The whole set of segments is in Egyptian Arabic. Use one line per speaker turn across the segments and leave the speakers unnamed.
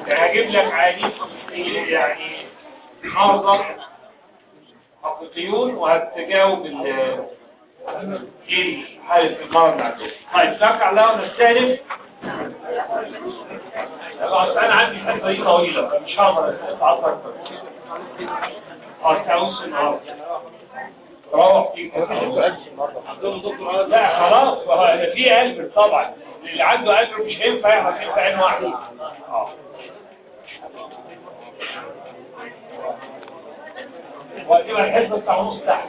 يعني هجيب لك عيانين يعني مرضى حقيقيون وهتجاوب ال ايه حالة المرض اللي عندهم طيب نرجع لها ونستأنف بس انا عندي حته دي طويله مش هقدر اتعصر اكتر اه تعوز النهارده روح فيك لا خلاص هو ده في قلب طبعا اللي عنده قلب مش هينفع يعرف ينفع عين واحده اه وهتبقى الحصه بتاع نص تحت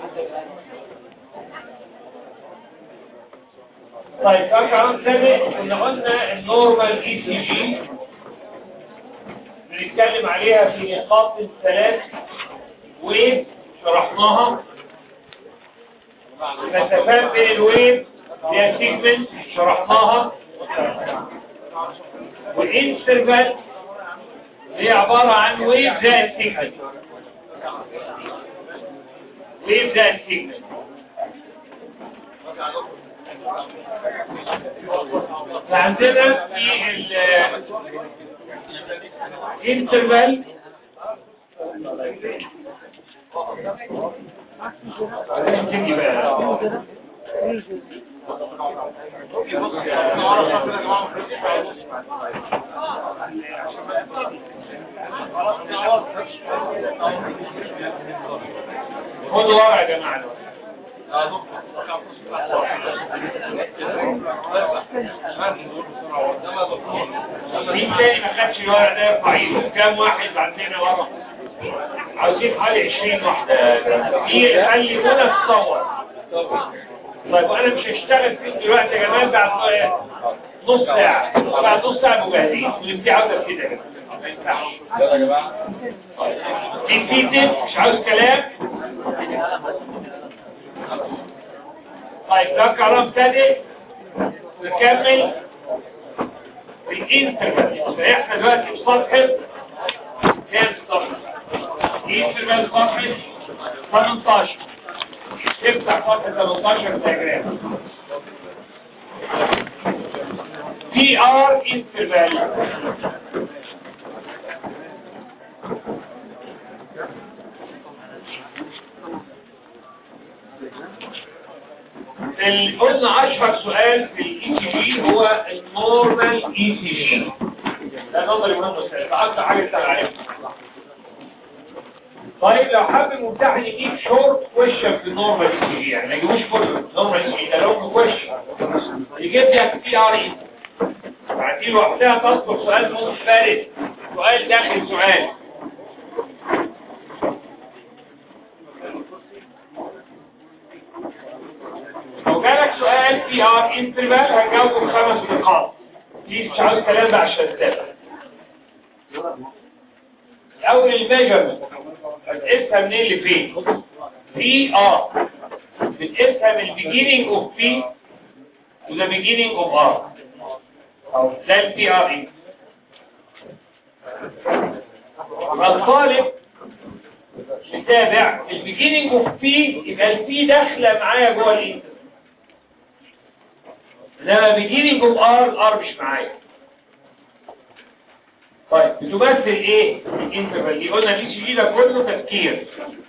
طيب كمان سابق كنا قلنا النورمال اي سي جي بنتكلم عليها في نقاط ثلاث وشرحناها المسافات بين الويف هي سيجمنت شرحناها والانترفال هي عبارة عن ويف زائد سيجمنت ويف زائد سيجمنت فعندنا في الانترفال تيجي بقى خدوا ورقة يا جماعة مين تاني ما خدش الورق ده يرفع ايده كام واحد عندنا ورق عاوزين حوالي 20 واحدة في خلي منى تصور طيب وانا مش هشتغل فيه دلوقتي يا جماعه بعد نص ساعة بعد نص ساعة مجاهدين والامتحان ده كده كده ما ينفعش
يلا يا جماعه
انتيتيف مش عاوز كلام طيب ده كلام تاني نكمل الانترفال فاحنا دلوقتي في صفحة كام صفحة الانترفال صفحة 18 افتح صفحة 18 دياجرام بي ار انترفال اللي قلنا اشهر سؤال في الاي سي جي هو النورمال اي سي جي ده نظري مهم سؤال اكتر حاجه تسال عليها طيب لو حابب الممتحن يجيب شورت كويشن في النورمال اي سي جي يعني ما يجيبوش كله نورمال اي سي جي ده لونج كويشن يجيب لي بي ار اي بعدين لوحدها تذكر سؤال منفرد سؤال داخل سؤال لو جالك سؤال بي ار انترفال هتجاوبه بخمس نقاط دي مش عاوز كلام بقى عشان تتابع الاول الميجرمنت هتقيسها منين لفين بي ار بتقيسها من البيجيننج اوف بي to the beginning of R ده البي ار اي الطالب يتابع البيجيننج اوف بي يبقى البي داخله معايا جوه الانتر انما بيجيننج اوف ار الار مش معايا طيب بتمثل ايه الانترفال دي قلنا الاي سي جي ده كله تفكير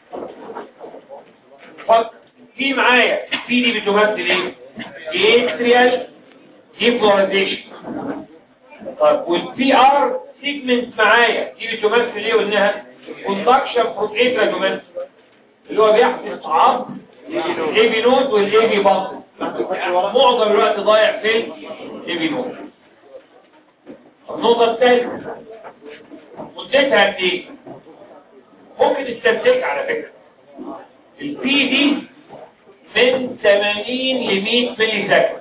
فك في معايا في دي بتمثل ايه اتريال ديبولاريزيشن طيب والبي ار سيجمنت معايا دي بتمثل ايه قلناها كوندكشن فروم اتريال دومين اللي هو بيحدث تعارض الاي بي نود والاي بي بامب معظم الوقت ضايع في الاي بي نود النقطة الثالثة مدتها قد ايه؟ ممكن تستنتج على فكرة البي دي من 80 ل 100 ملي سكند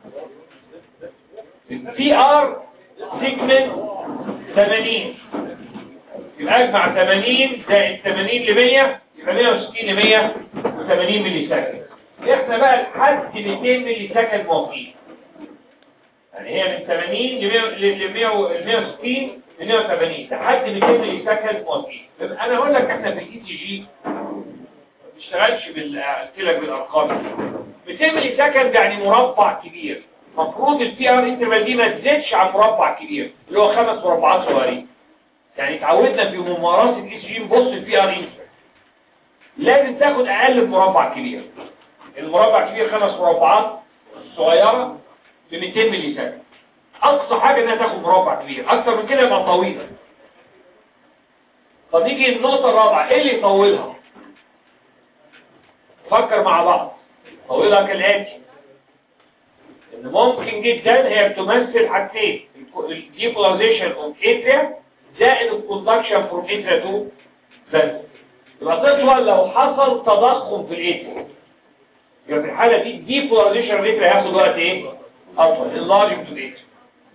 البي ار سيجمنت 80 يبقى اجمع 80 زائد 80 ل 100 يبقى 160 ل 180 ملي سكند احنا بقى لحد 200 ملي سكند موافقين يعني هي من 80 ل 160 ل 180 لحد 200 ملي سكند موافقين يبقى انا هقول لك احنا في الاي تي جي ما بنشتغلش بالامثله بالارقام 200 ملي سكند يعني مربع كبير المفروض البي ار انترفال دي ما تزيدش عن مربع كبير اللي هو خمس مربعات صغيرين اتعودنا في ممارسه الاي سي جي نبص البي ار انترفال لازم تاخد اقل مربع كبير المربع كبير خمس مربعات صغيره ب 200 ملي ثانيه اقصى حاجه انها تاخد مربع كبير اكتر من كده يبقى طويله طب نيجي النقطه الرابعه ايه اللي يطولها فكر مع بعض طويلها كالاتي ان ممكن جدا هي بتمثل حاجتين الديبولاريزيشن اوف اتريا زائد الكوندكشن فروم اتريا تو بس يبقى تطول لو حصل تضخم في الاتريا يبقى في الحاله دي ديبولاريزيشن اوف اتريا هياخد وقت ايه اطول enlarging to the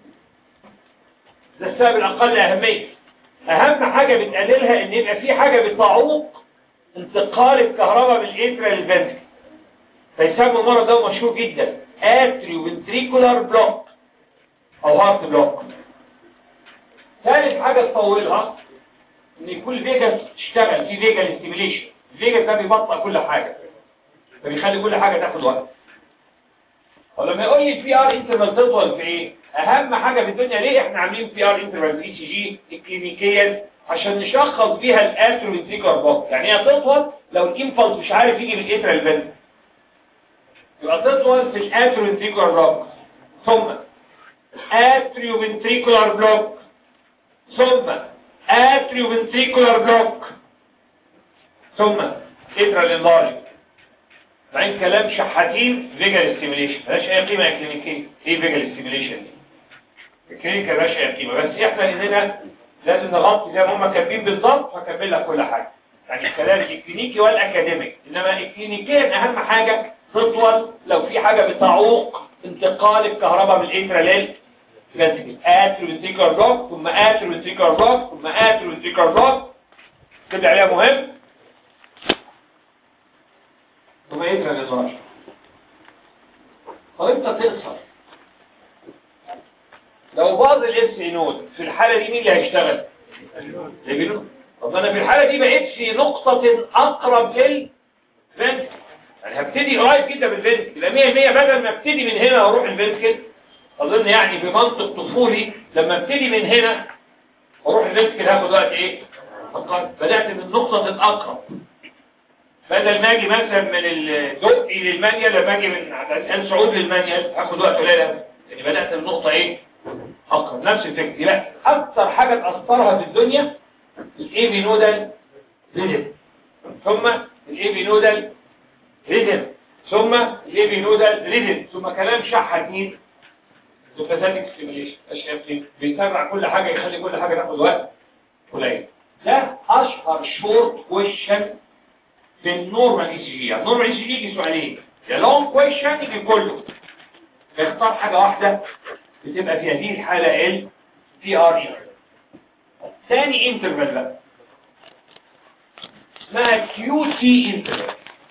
ده السبب الاقل اهميه اهم حاجه بتقللها ان يبقى في حاجه بتعوق انتقال الكهرباء من الاتريا للفنتريكل فيسمى المرض ده مشهور جدا اتريوفنتريكولار بلوك او هارت بلوك ثالث حاجة تطولها ان يكون الفيجاس تشتغل في فيجا ستيميليشن الفيجاس ده بيبطئ كل حاجة فبيخلي كل حاجة تاخد وقت ولما يقول لي البي ار انترفال تطول في ايه اهم حاجة في الدنيا ليه احنا عاملين بي ار انترفال في اي سي جي كلينيكيا عشان نشخص بيها الاتروفنتريكولار بلوك يعني هي تطول لو الامبلس مش عارف يجي من الاترا للفنتريكل يبقى تطول في الاتروفنتريكولار بلوك ثم atrioventricular block ثم atrioventricular block ثم اترال enlargement بعدين كلام شحاتين فيجال ستيميليشن ملهاش اي قيمه كلينيكيه ايه فيجال ستيميليشن دي الكلينيكال ملهاش اي قيمه بس احنا اننا لازم نغطي زي ما هم كاتبين بالظبط هكمل لك كل حاجه يعني الكلام الكلينيكي والاكاديميك انما الكلينيكيا اهم حاجه تطول لو في حاجه بتعوق انتقال الكهرباء من الاترا لل فنتيكل اتروفنتريكولار بلوك ثم اتروفنتريكولار بلوك ثم اتروفنتريكولار بلوك كده عليها مهم ثم اترا للراجل طب انت تقصر لو باظ الاس نود في الحاله دي مين اللي هيشتغل البنود طب انا في الحاله دي بقيت في نقطه اقرب للفنتيكل يعني هبتدي قريب جدا بالفنتكل يبقى 100 100 بدل ما ابتدي من هنا واروح الفنتكل اظن يعني بمنطق طفولي لما ابتدي من هنا واروح الفنتكل هاخد وقت ايه فقط بدات من نقطه اقرب بدل ما اجي مثلا من الدقي للمانيال لما اجي من عند سعود للمانيال هاخد وقت قليل قوي يعني بدات من نقطه ايه اقرب نفس الفكره يبقى اكثر حاجه تاثرها في الدنيا الاي بي نودال ريدم ثم الاي بي نودال ريدم ثم الاي بي نودال ريدم ثم كلام شحت مين سوباثيك ستيميليشن اشياء بيتابع كل حاجه يخلي كل حاجه تاخد وقت قليل ده اشهر شورت كويشن في النورمال اي سي جي النورمال اي سي جي يجي سؤالين يا لونج كويشن يجي كله يختار حاجه واحده بتبقى في هذه الحاله ال بي ار اي ثاني انترفال بقى اسمها كيو تي انترفال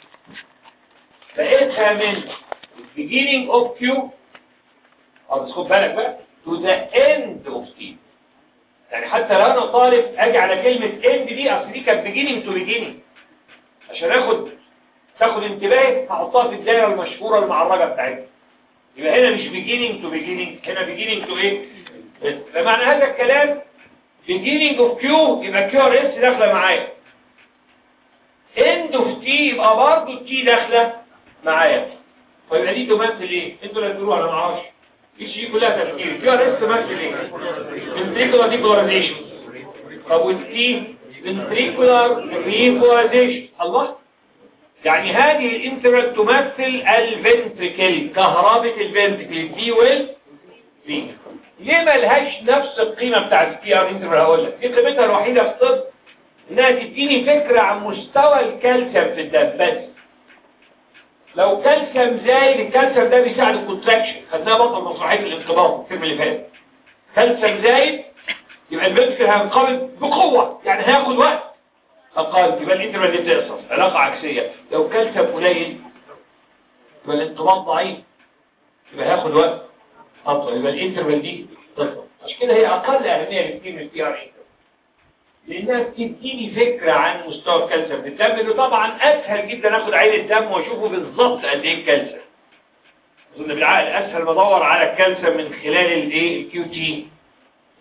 بقيتها من beginning of Q اه بس خد بالك بقى to the end of T يعني حتى لو انا طالب اجي على كلمة end دي اصل دي كانت beginning to beginning عشان اخد تاخد انتباهي هحطها في الدايره المشهوره المعرجه بتاعتها يبقى هنا مش beginning to beginning هنا beginning to ايه فمعنى هذا الكلام beginning of Q يبقى Q ار اس داخله معايا end of T يبقى برضه T داخله معايا فيبقى دي تمثل ايه انتوا اللي تقولوا انا ما اعرفش ايش دي كلها تفكير كيو ار اس تمثل ايه ventricular depolarization طب والتي ventricular repolarization الله يعني هذه الانترال تمثل الفنتريكل كهربة الفنتريكل دي وال دي ليه ما لهاش نفس القيمة بتاعت البي ار انترال هقول لك دي قيمتها الوحيدة في الطب انها تديني فكرة عن مستوى الكالسيوم في الدم بس لو كالسيوم زايد الكالسيوم ده بيساعد الكونتراكشن خدناها بطل مسرحيه الانقباض الفيلم اللي فات كالسيوم زايد يبقى الفنتكل هينقبض بقوه يعني هياخد وقت اقل يبقى الانترفال دي بتقصر علاقه عكسيه لو كالسيوم قليل يبقى الانقباض ضعيف يبقى هياخد وقت اطول يبقى الانترفال دي تطول عشان كده هي اقل اهميه بكتير من البي ار لانها بتديني فكرة عن مستوى الكالسيوم في الدم انه طبعا اسهل جدا اخد عين الدم واشوفه بالظبط قد ايه الكالسيوم اظن بالعقل اسهل بدور على الكالسيوم من خلال الايه الكيو تي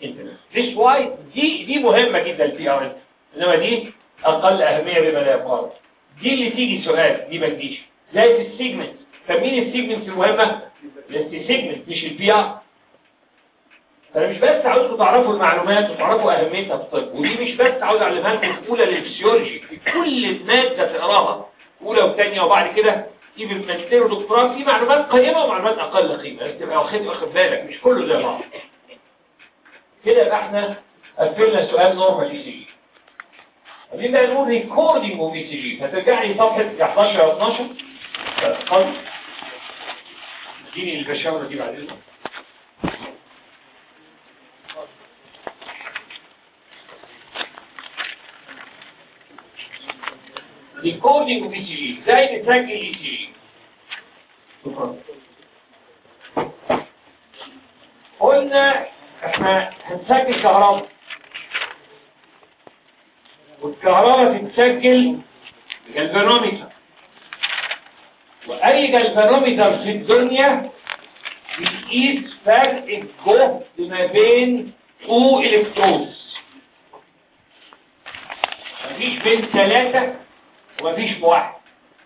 This why دي دي مهمة جدا البي ار انت انما دي اقل اهمية بما لا يقارن دي اللي تيجي سؤال دي ما تجيش زي في السيجمنت فمين السيجمنت المهمة السيجمنت مش البي ار فانا مش بس عاوزكم تعرفوا المعلومات وتعرفوا اهميتها في الطب ودي مش بس عاوز اعلمها لكم في اولى للفسيولوجي في كل ماده تقراها اولى وثانيه وبعد كده تجيب الماجستير ودكتوراه في معلومات قيمه ومعلومات اقل قيمه لازم تبقى واخد واخد بالك مش كله زي بعض كده يبقى احنا قفلنا سؤال نورمال اي سي جي عايزين بقى نقول ريكوردنج اوف اي سي جي فترجعي صفحه 11 او 12 خلاص اديني البشاوره دي بعد اذنك ريكوردنج اوف اي سي جي ازاي نسجل اي سي جي قلنا احنا هنسجل كهرباء والكهرباء تتسجل بالجلفانومتر واي جلفانومتر في الدنيا بيقيس فرق الجهد ما بين تو الكترونز مفيش بين ثلاثة ومفيش بواحد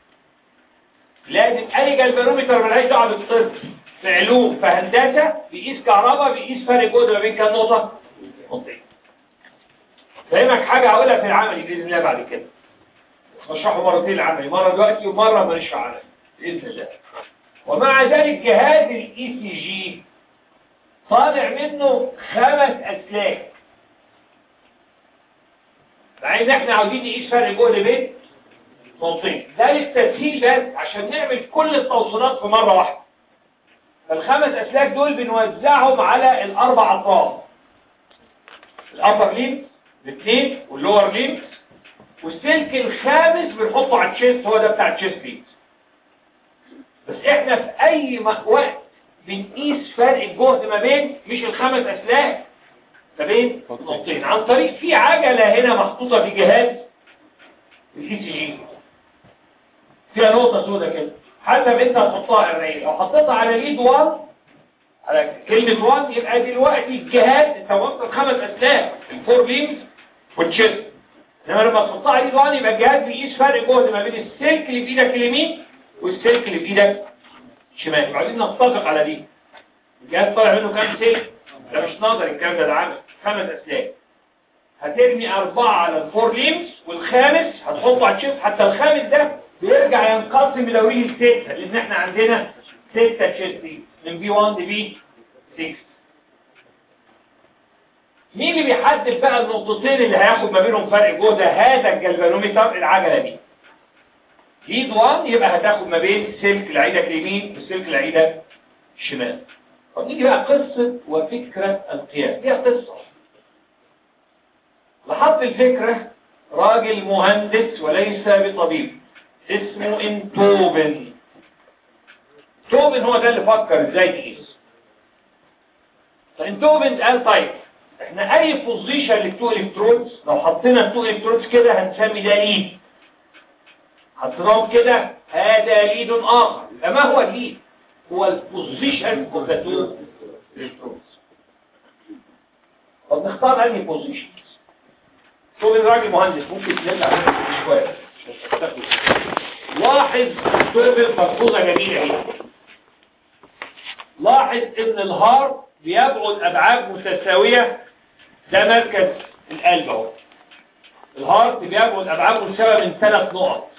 لازم اي جلفانومتر ملهاش دعوه بالطب في علوم في هندسه بيقيس كهرباء بيقيس فرق جهد ما بين كام نقطه نقطتين فهمك حاجه هقولها في العملي باذن الله بعد كده بشرحه مرتين العملي مره دلوقتي ومره ماليش عملي باذن الله ومع ذلك جهاز الاي سي جي طالع منه خمس اسلاك مع ان احنا عاوزين نقيس فرق جهد بين نقطتين ده للتسهيل بس عشان نعمل كل التوصيلات في مرة واحدة فالخمس أسلاك دول بنوزعهم على الأربع أطراف الأبر ليمس الاثنين واللور ليمس والسلك الخامس بنحطه على التشيست هو ده بتاع التشيست ليمس بس احنا في أي وقت بنقيس فرق الجهد ما بين مش الخمس أسلاك ما بين نقطتين عن طريق في عجلة هنا محطوطة في جهاز الاي سي جي فيها نقطة سودة كده حسب انت هتحطها الرئيس لو حطيتها على ليد 1 على كلمة 1 يبقى دلوقتي الجهاز انت وصلت خمس اسلاك الفور بيمز والتشيست انما لما تحطها على ليد 1 يبقى الجهاز بيقيس فرق جهد ما بين السلك اللي في ايدك اليمين والسلك اللي في ايدك الشمال عايزين نتفق على دي الجهاز طالع منه كام سلك ده مش نظري الكلام ده ده عمل خمس اسلاك هترمي أربعة على الفور ليمز والخامس هتحطه على الشيست حتى الخامس ده بيرجع ينقسم بدوريه لستة لأن احنا عندنا ستة تشيست من بي 1 لبي 6 مين اللي بيحدد بقى النقطتين اللي هياخد ما بينهم فرق جهد هذا الجلفانومتر العجلة دي ليد 1 يبقى هتاخد ما بين سلك العيدة اليمين والسلك العيدة الشمال طب نيجي بقى قصة وفكرة القياس هي قصة لحط الفكرة راجل مهندس وليس بطبيب اسمه انتوبن توبن هو ده اللي فكر ازاي تقيس فانتوبن قال طيب احنا اي بوزيشن للتو الكترونز لو حطينا التو الكترونز كده هنسمي ده ليد حطيناهم كده هذا ليد اخر ما هو الليد هو البوزيشن اوف ذا تو الكترونز طب نختار انهي بوزيشن شوف الراجل مهندس ممكن تنزل شويه لاحظ توبل ملحوظه جميله هنا لاحظ ان الهارت بيبعد ابعاد متساويه ده مركز القلب اهو الهارت بيبعد ابعاد متساويه من ثلاث نقط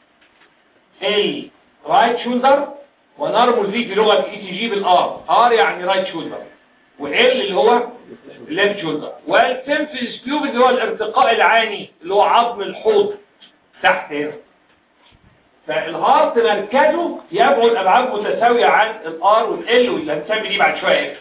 الرايت شولدر ونرمز دي في لغه الاي تي جي بالار ار يعني رايت شولدر وال اللي هو الليفت شولدر والسيمفيز كيوب اللي هو الارتقاء العاني اللي هو عظم الحوض تحت هنا فالهارت مركزه يبعد ابعاد متساويه عن الار والال واللي هنسمي دي بعد شويه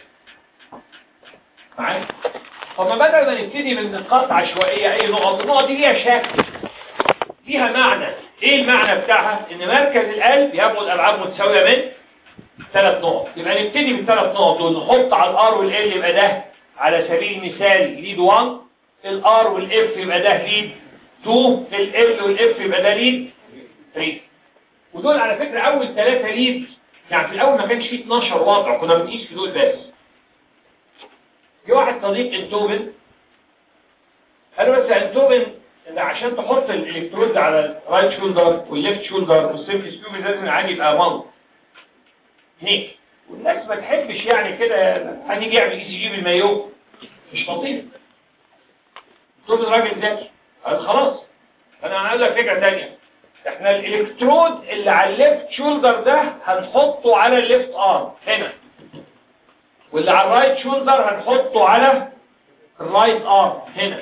معايا طب ما بدل ما نبتدي من نقاط عشوائيه اي نقط النقط دي ليها شكل فيها معنى ايه المعنى بتاعها ان مركز القلب يبعد ابعاد متساويه من ثلاث نقط يبقى نبتدي بالثلاث نقط دول نحط على الار والال يبقى ده على سبيل المثال ليد 1 الار والاف يبقى ده ليد 2 ال والاف يبقى ده ليد 3 ودول على فكرة اول ثلاثة ليد يعني في الاول ما كانش فيه 12 وضع كنا بنقيس في دول بس في واحد صديق انتوبن قال له بس انتوبن ان عشان تحط الالكترود على الرايت شولدر والليفت شولدر والسيرفيس بيوبي لازم العادي يبقى مال هنيك والناس ما تحبش يعني كده هنيجي يعمل اي سي جي بالمايو مش لطيف تقول الراجل ذكي قال خلاص انا هقول لك فكره ثانيه احنا الالكترود اللي على الليفت شولدر ده هنحطه على الليفت ارم هنا واللي على الرايت شولدر هنحطه على الرايت ارم هنا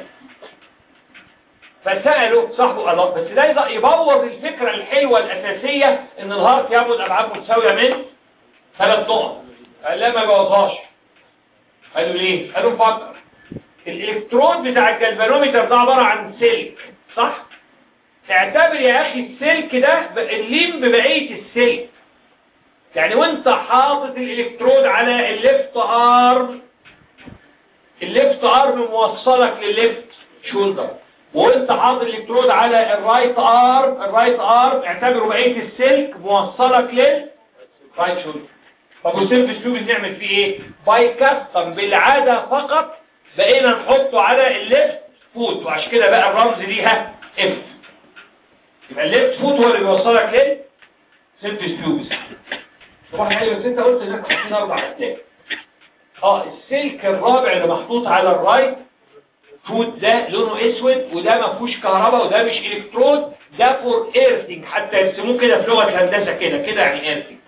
فسألوا صاحبه الله بس ده يبوظ الفكرة الحلوة الأساسية إن الهارت ياخد أبعاد متساوية من ثلاث نقط قال لا ما يبوظهاش قالوا ليه؟ قالوا فكر الإلكترود بتاع الجلفانومتر ده عبارة عن سلك صح؟ اعتبر يا أخي السلك ده الليم ببقية السلك يعني وانت حاطط الإلكترود على الليفت ارم الليفت ارم موصلك للليفت شولدر وانت حاطط الالكترود على الرايت ارم الرايت ارم اعتبره بقيه السلك موصلك للرايت شولدر طب والسيرفيس تيوب بنعمل فيه ايه باي كاستم بالعاده فقط بقينا نحطه على الليفت فوت وعشان كده بقى الرمز ليها اف يبقى الليفت فوت هو اللي بيوصلك للسيرفيس تيوب طبعا حلو بس انت قلت انك حاطين اربع اسلاك اه السلك الرابع اللي محطوط على الرايت فوت ده لونه اسود وده ما فيهوش كهرباء وده مش الكترود ده فور ايرثنج حتى يرسموه كده في لغه الهندسه كده كده يعني ايرثنج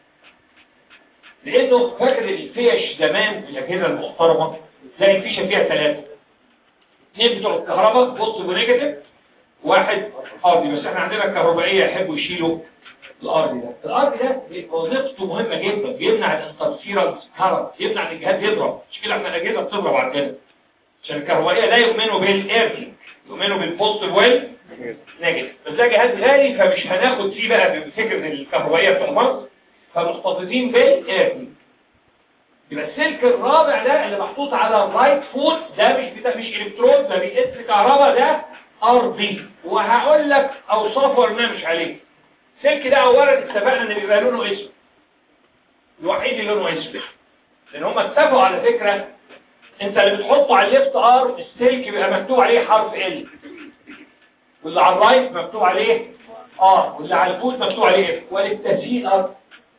لانه فاكر الفيش زمان في الاجهزه المحترمه تلاقي الفيشه فيها ثلاثه اثنين بتوع الكهرباء بوزيتيف ونيجاتيف واحد ارضي بس احنا عندنا الكهربائيه يحبوا يشيلوا الارضي ده الارضي ده وظيفته مهمه جدا بيمنع الانترفيرنس كارنت يمنع ان الجهاز يضرب مش كده احنا الاجهزه بتضرب عندنا عشان الكهربائيه لا يؤمنوا بالايرثنج يؤمنوا بالبوزيتيف ويل نيجاتيف بس ده جهاز غالي فمش هناخد فيه بقى بفكره الكهربائيه بتاع مصر فمحتفظين بالايرثنج يبقى السلك الرابع ده اللي محطوط على الرايت فوت ده مش بتا... مش الكترود ده بيقيس كهرباء ده ارضي وهقول لك اوصافه ولا مش عليه السلك ده اولا اتفقنا ان بيبقى لونه اسود الوحيد اللي لونه اسود لان هم اتفقوا على فكره انت اللي بتحطه على الليفت ار السلك بيبقى مكتوب عليه حرف ال واللي على الرايت مكتوب عليه ار واللي على الفوت مكتوب عليه اف وللتسهيل ار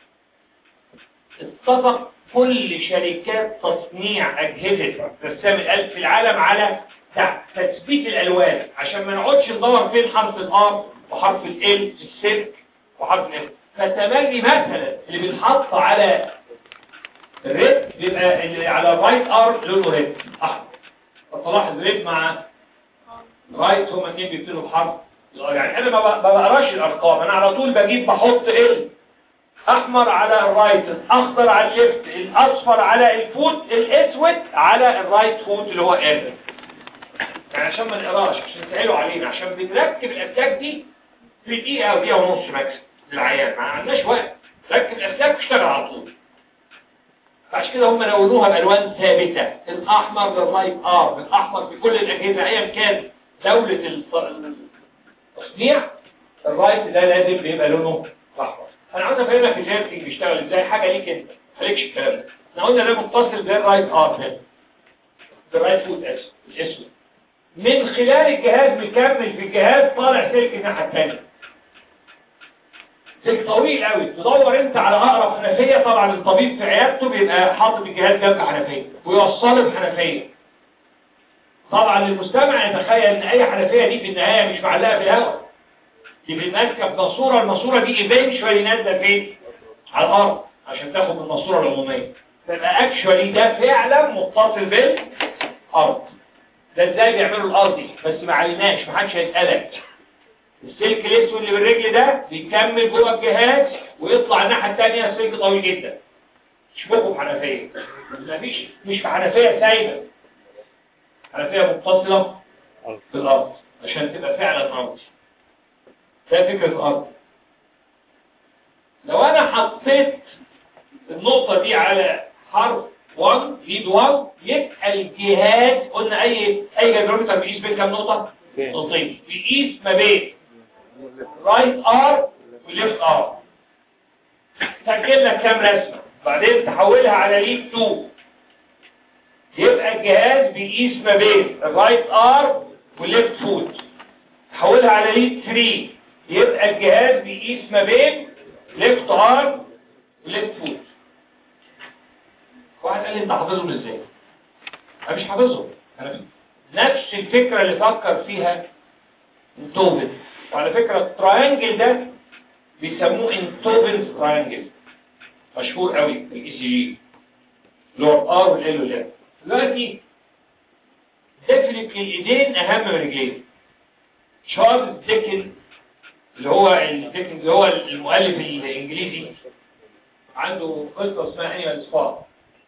اتفق كل شركات تصنيع اجهزه رسام الالف في العالم على تثبيت الالوان عشان ما نقعدش ندور فين حرف الار وحرف ال في السلك وحرف الاف فتملي مثلا اللي بيتحط على الريد بيبقى اللي على الرايت ار لونه ريد احمر فتلاحظ ريد مع رايت هما الاثنين بيبتدوا بحرف يعني انا ما بقراش الارقام انا على طول بجيب بحط ال احمر على الرايت الاخضر على الليفت الاصفر على الفوت الاسود على الرايت فوت اللي هو ال يعني عشان ما نقراش عشان تسهلوا علينا عشان بنركب الاسلاك دي في دقيقه او دقيقه ونص ماكس للعيان ما عندناش وقت ركب الاسلاك واشتغل على طول عشان كده هم لونوها بألوان ثابتة الأحمر للرايت آر الأحمر في كل الأجهزة أيا كان دولة التصنيع الرايت ده لازم بيبقى لونه أحمر أنا عاوز أفهمك الجيرسينج بيشتغل إزاي حاجة ليك أنت خليكش الكلام ده احنا قلنا ده متصل بالرايت آر هنا بالرايت فوت الأسود من خلال الجهاز مكمل في الجهاز طالع سلك الناحية الثانية سلك طويل قوي تدور انت على اقرب حنفيه طبعا الطبيب في عيادته بيبقى حاطط الجهاز جنب حنفيه ويوصله بحنفيه طبعا المستمع يتخيل ان اي حنفيه دي في النهايه مش معلقه في الهواء دي ماسكه بماسوره الماسوره دي ايفينشوالي نازله فين على الارض عشان تاخد من الماسوره العموميه فيبقى اكشوالي ده فعلا متصل بالارض ده ازاي بيعملوا الارض دي بس ما علمناش ما حدش هيسالك السلك الاسود اللي بالرجل ده بيكمل جوه الجهاز ويطلع الناحيه الثانيه سلك طويل جدا شبكه في حنفيه مفيش مش في حنفيه سايبه حنفيه متصله بالارض عشان تبقى فعلا ارض ده فكره الارض لو انا حطيت النقطه دي على حرف 1 ليد 1 يبقى الجهاز قلنا اي اي جدرومتر بيقيس بين كام نقطه نقطتين بيقيس ما بين رايت ار وليفت ار سجل لك كام رسمه بعدين تحولها على ليد 2 يبقى الجهاز بيقيس ما بين الرايت ارم والليفت فوت حولها على ليد 3 يبقى الجهاز بيقيس ما بين ليفت ارم وليفت فوت واحد قال لي انت حافظهم ازاي انا مش حافظهم انا نفس الفكره اللي فكر فيها انتوبن وعلى فكره التراينجل ده بيسموه انتوبن تراينجل مشهور قوي في الاي سي جي اللي هو الار والال والال دلوقتي ديفنتلي الايدين اهم من الرجلين تشارلز ديكن اللي هو الديكن اللي هو المؤلف الانجليزي عنده قصه اسمها انيمال سبار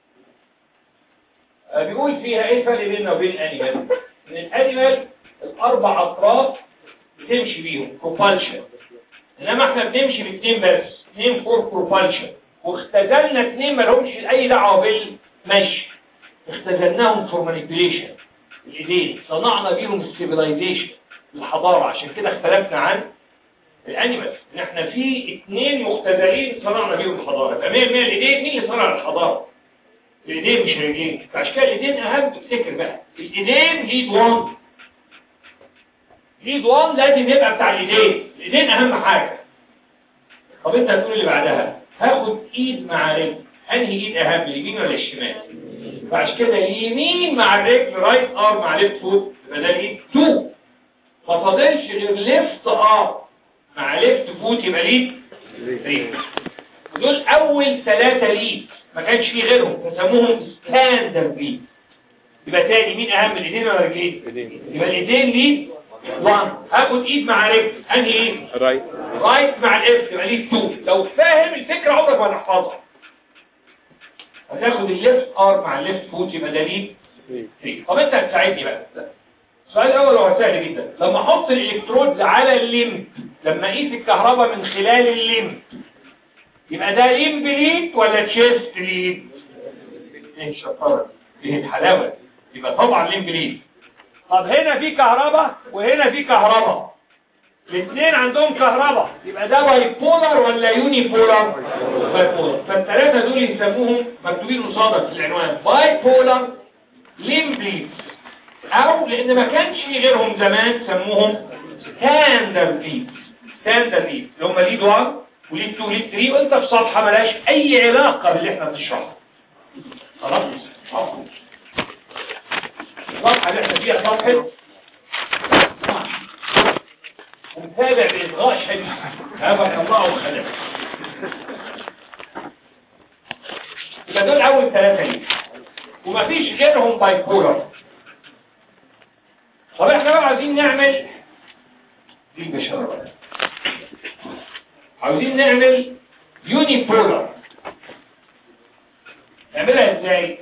بيقول فيها ايه الفرق بيننا وبين الانيمال ان الانيمال الاربع اطراف بتمشي بيهم بروبالشن انما احنا بنمشي باثنين بس اثنين فور بروبالشن واختزلنا اثنين ما لهمش اي دعوه بالمشي اختزلناهم فور مانيبيوليشن الايدين صنعنا بيهم السيفيلايزيشن الحضاره عشان كده اختلفنا عن الانيمال ان احنا في اثنين مختزلين صنعنا بيهم الحضاره يبقى 100% الايدين مين اللي صنع الحضاره الايدين مش الرجلين فعشان كده الايدين اهم تفتكر بقى الايدين ليد 1 ليد 1 لازم يبقى بتاع الايدين الايدين اهم حاجه طب انت هتقول اللي بعدها هاخد ايد مع رجل انهي ايد اهم اليمين ولا الشمال فعشان كده اليمين مع الرجل رايت ار مع ليفت فوت يبقى ده ليد 2 ما فاضلش غير ليفت ار مع ليفت فوت يبقى ليد 3 دول اول ثلاثه ليد ما كانش فيه غيرهم فسموهم ستاندرد ليد يبقى تاني مين اهم الايدين ولا الرجلين يبقى الايدين ليد 1 هاخد ايد مع رجل انهي ايد
رايت
رايت مع الاف يبقى ليد 2 لو فاهم الفكره عمرك ما هتحفظها هتاخد الليفت ار مع الليفت فوت يبقى ده ليد 3 طب انت هتساعدني بقى السؤال الاول هو سهل جدا لما احط الالكترودز على الليمب لما اقيس الكهرباء من خلال الليمب يبقى ده ليمب ليد ولا تشيست ليد ايه شطاره ايه الحلاوه يبقى طبعا ليمب ليد طب هنا في كهرباء وهنا في كهرباء الاثنين عندهم كهرباء يبقى ده باي بولر ولا يوني بولر باي بولر فالثلاثه دول يسموهم مكتوبين قصادك في العنوان باي بولر ليمب ليد او لان ما كانش في غيرهم زمان سموهم ستاندرد ليد ستاندرد ليد اللي هم ليد 1 وليد 2 وليد 3 وانت في صفحه ملهاش اي علاقه باللي احنا بنشرحه خلاص الصفحه اللي احنا فيها صفحه ومتابع باصغاء شديد هبك الله وخلق يبقى دول اول ثلاثه ليد ومفيش غيرهم باي بولر طب احنا بقى عايزين نعمل دي البشرة عاوزين نعمل يوني بولر نعملها ازاي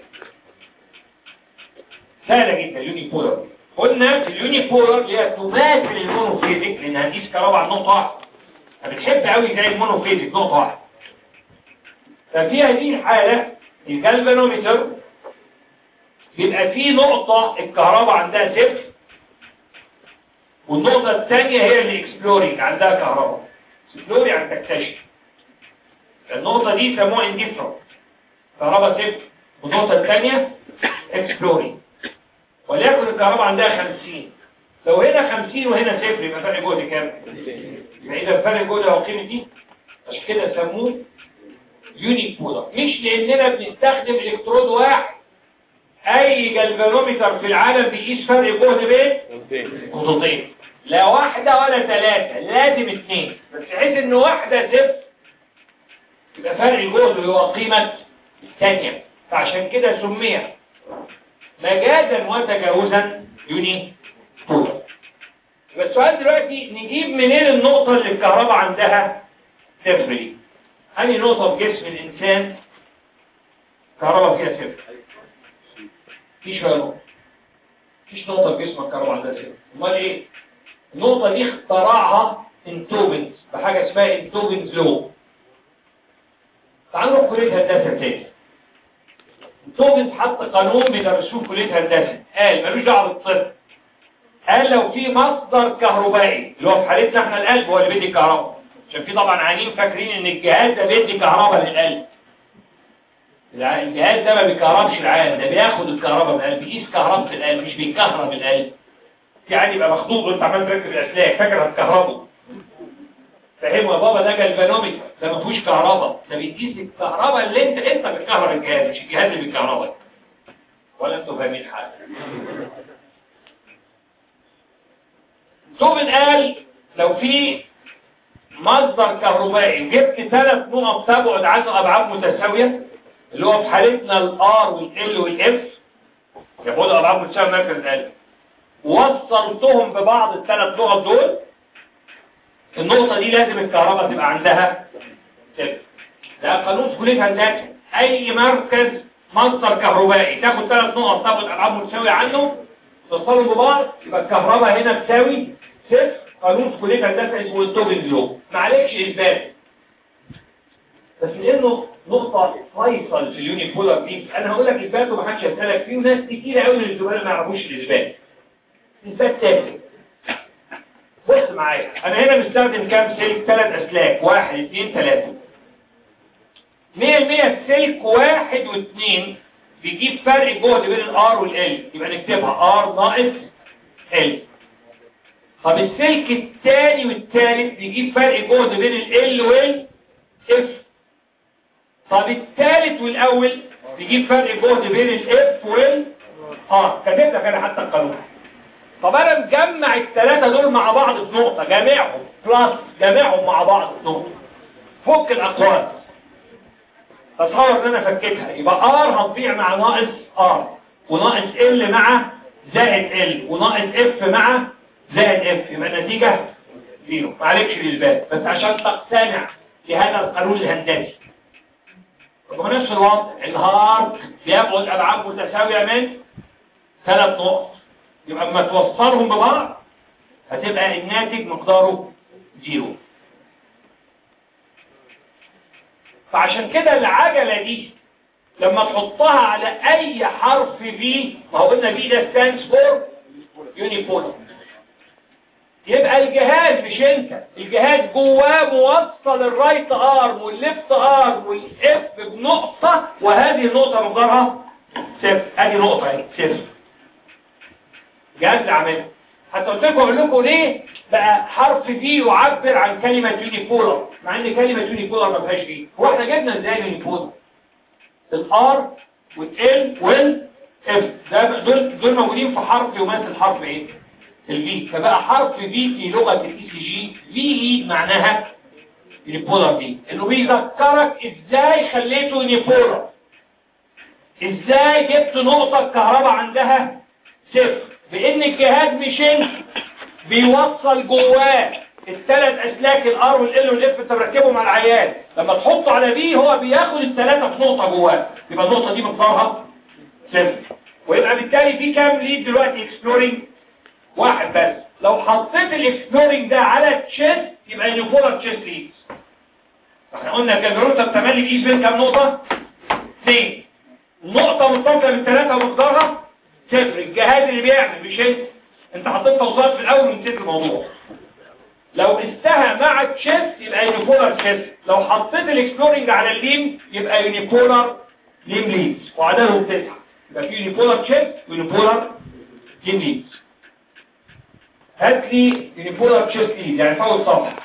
سهلة جدا يوني بولر قلنا اليوني بولر اللي هي تماثل المونوفيزيك لان هنقيس كهرباء على نقطة واحدة فبتحب قوي زي المونوفيزيك نقطة واحدة ففي هذه الحالة الجالفانومتر بيبقى فيه نقطة الكهرباء عندها صفر والنقطة الثانية هي اللي اكسبلورينج عندها كهرباء اكسبلوري عن تكتشف النقطة دي سموها انديفرنت كهرباء صفر والنقطة الثانية اكسبلورينج وليكن الكهرباء عندها 50 لو هنا 50 وهنا صفر يبقى فرق جهد كام؟ يبقى اذا فرق جهد هو قيمة دي عشان كده سموه يوني بولر مش لاننا بنستخدم الكترود واحد اي جلفانومتر في العالم بيقيس فرق جهد بين خطوطين لا واحدة ولا ثلاثة لازم اثنين بس بحيث ان واحدة صفر يبقى فرق الجهد اللي هو قيمة الثانية فعشان كده سمي مجازا وتجاوزا يوني بولر يبقى السؤال دلوقتي نجيب منين النقطة اللي الكهرباء عندها صفر دي أي نقطة في جسم الإنسان كهرباء فيها صفر مفيش ولا نقطة مفيش نقطة في جسم الكهرباء عندها صفر امال ايه النقطة دي اخترعها انتوبنز بحاجة اسمها انتوبنز لو تعالوا نروح كلية هندسة تاني انتوبنز حط قانون بيدرسوه في كلية هندسة قال ملوش دعوة بالطب قال لو في مصدر كهربائي اللي هو في حالتنا احنا القلب هو اللي بيدي الكهرباء عشان في طبعا عيانين فاكرين ان الجهاز ده بيدي كهرباء للقلب الع- الجهاز ده ما بيكهربش العالم ده بياخد الكهرباء من القلب بيقيس كهربة القلب مش بيكهرب القلب في عادي يبقى مخطوط وانت عمال تركب الاسلاك فاكر هتكهربه فهموا يا بابا ده جلفانوميتر ده ما فيهوش كهرباء ده بيقيس الكهرباء اللي انت انت بتكهرب الجهاز مش الجهاز اللي بيكهربك ولا انتوا فاهمين حاجه توبن قال لو في مصدر كهربائي جبت ثلاث نقط تبعد عنه ابعاد متساويه اللي هو في حالتنا الار والال والاف يبعدوا ابعاد متساويه من مركز القلب وصلتهم ببعض الثلاث نقط دول النقطة دي لازم الكهرباء تبقى عندها صفر ده قانون كلية هندسة أي مركز مصدر كهربائي تاخد ثلاث نقط تاخد أبعاد متساوية عنه توصلهم ببعض يبقى الكهرباء هنا تساوي صفر قانون كلية هندسة اسمه التوبنج لو معلش إثبات بس لأنه نقطة فيصل في اليوني بولار دي أنا هقول لك إثبات ومحدش هيسألك فيه وناس كتير قوي من الزملاء ما يعرفوش الإثبات إثبات تاني بص معايا انا هنا مستخدم كام سلك ثلاث اسلاك واحد اثنين ثلاثة مية المية السلك واحد واثنين بيجيب فرق جهد بين الار والال يبقى نكتبها ار ناقص ال طب السلك الثاني والثالث بيجيب فرق جهد بين ال وال اف طب الثالث والاول بيجيب فرق جهد بين الاف وال ار كاتب لك انا حتى القانون طب انا مجمع الثلاثة دول مع بعض في نقطة جامعهم بلس جامعهم مع بعض في نقطة فك الاقواس تصور ان انا فكيتها يبقى ار هتضيع مع ناقص ار وناقص ال مع زائد ال وناقص اف مع زائد اف يبقى النتيجة زيرو معلكش الإثبات بس عشان تقتنع بهذا القانون الهندسي وبنفس الوضع الهارد بياخد ابعاد متساوية من ثلاث نقط يبقى اما توصلهم ببعض هتبقى الناتج مقداره زيرو فعشان كده العجلة دي لما تحطها على اي حرف في ما هو قلنا في ده stands for unipolar يبقى الجهاز مش انت الجهاز جواه موصل الرايت ارم والليفت ارم والاف بنقطة وهذه النقطة مقدارها صفر ادي نقطة اهي صفر جهاز العمل حتى قلت لكم اقول لكم ليه بقى حرف دي يعبر عن كلمة يونيبولر مع ان كلمة يونيبولر ما فيهاش دي هو احنا جبنا ازاي يونيبولر الار والال والاف ده دول دول موجودين في حرف يمثل حرف ايه الفي فبقى حرف في في لغة الاي سي جي في اي معناها يونيبولر دي انه بيذكرك ازاي خليته يونيبولر ازاي جبت نقطة الكهرباء عندها صفر بان الجهاز مش انت بيوصل جواه الثلاث اسلاك الار والال والاف انت مركبهم على العيان لما تحطه على بي هو بياخد الثلاثه في نقطه جواه يبقى النقطه دي مقدارها صفر ويبقى بالتالي في كام ليد دلوقتي اكسبلورنج واحد بس لو حطيت الاكسبلورنج ده على تشيست يبقى يونيفولر تشيست ليد احنا قلنا الجدروت التملي بيقيس بين كام نقطه اثنين نقطه متصله بالثلاثه مقدارها صفر الجهاز اللي بيعمل مش انت انت حطيت توصيلات في الاول ونسيت الموضوع لو قستها مع التشيست يبقى يونيبولار تشيست لو حطيت الاكسبلورنج على الليم يبقى يونيبولار ليم ليدز وعددهم تسعه يبقى في يونيبولار تشيست ويونيبولار ليم ليدز هات لي يونيبولار تشيست ليد يعني فوق الصفحه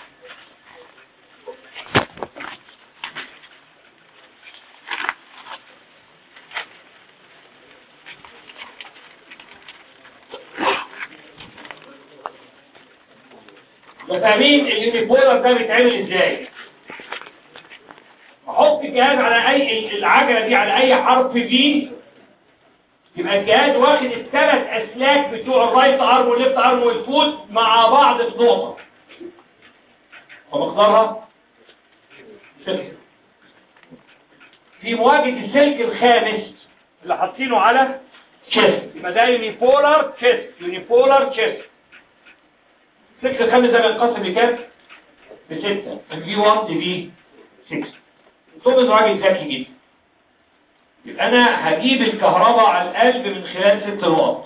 فاهمين اليونيبولر ده بيتعمل ازاي احط الجهاز على اي العجله دي على اي حرف في يبقى الجهاز واخد الثلاث اسلاك بتوع الرايت ارم والليفت ارم والفوت مع بعض في نقطه ومقدارها صفر في مواجهه السلك الخامس اللي حاطينه على تشيست يبقى ده يونيبولار تشيست يونيبولار تشيست السلك الخامس ده بينقسم لكام؟ بستة من في 1 ل في 6 ثم راجل ذكي جدا يبقى انا هجيب الكهرباء على القلب من خلال ست نقط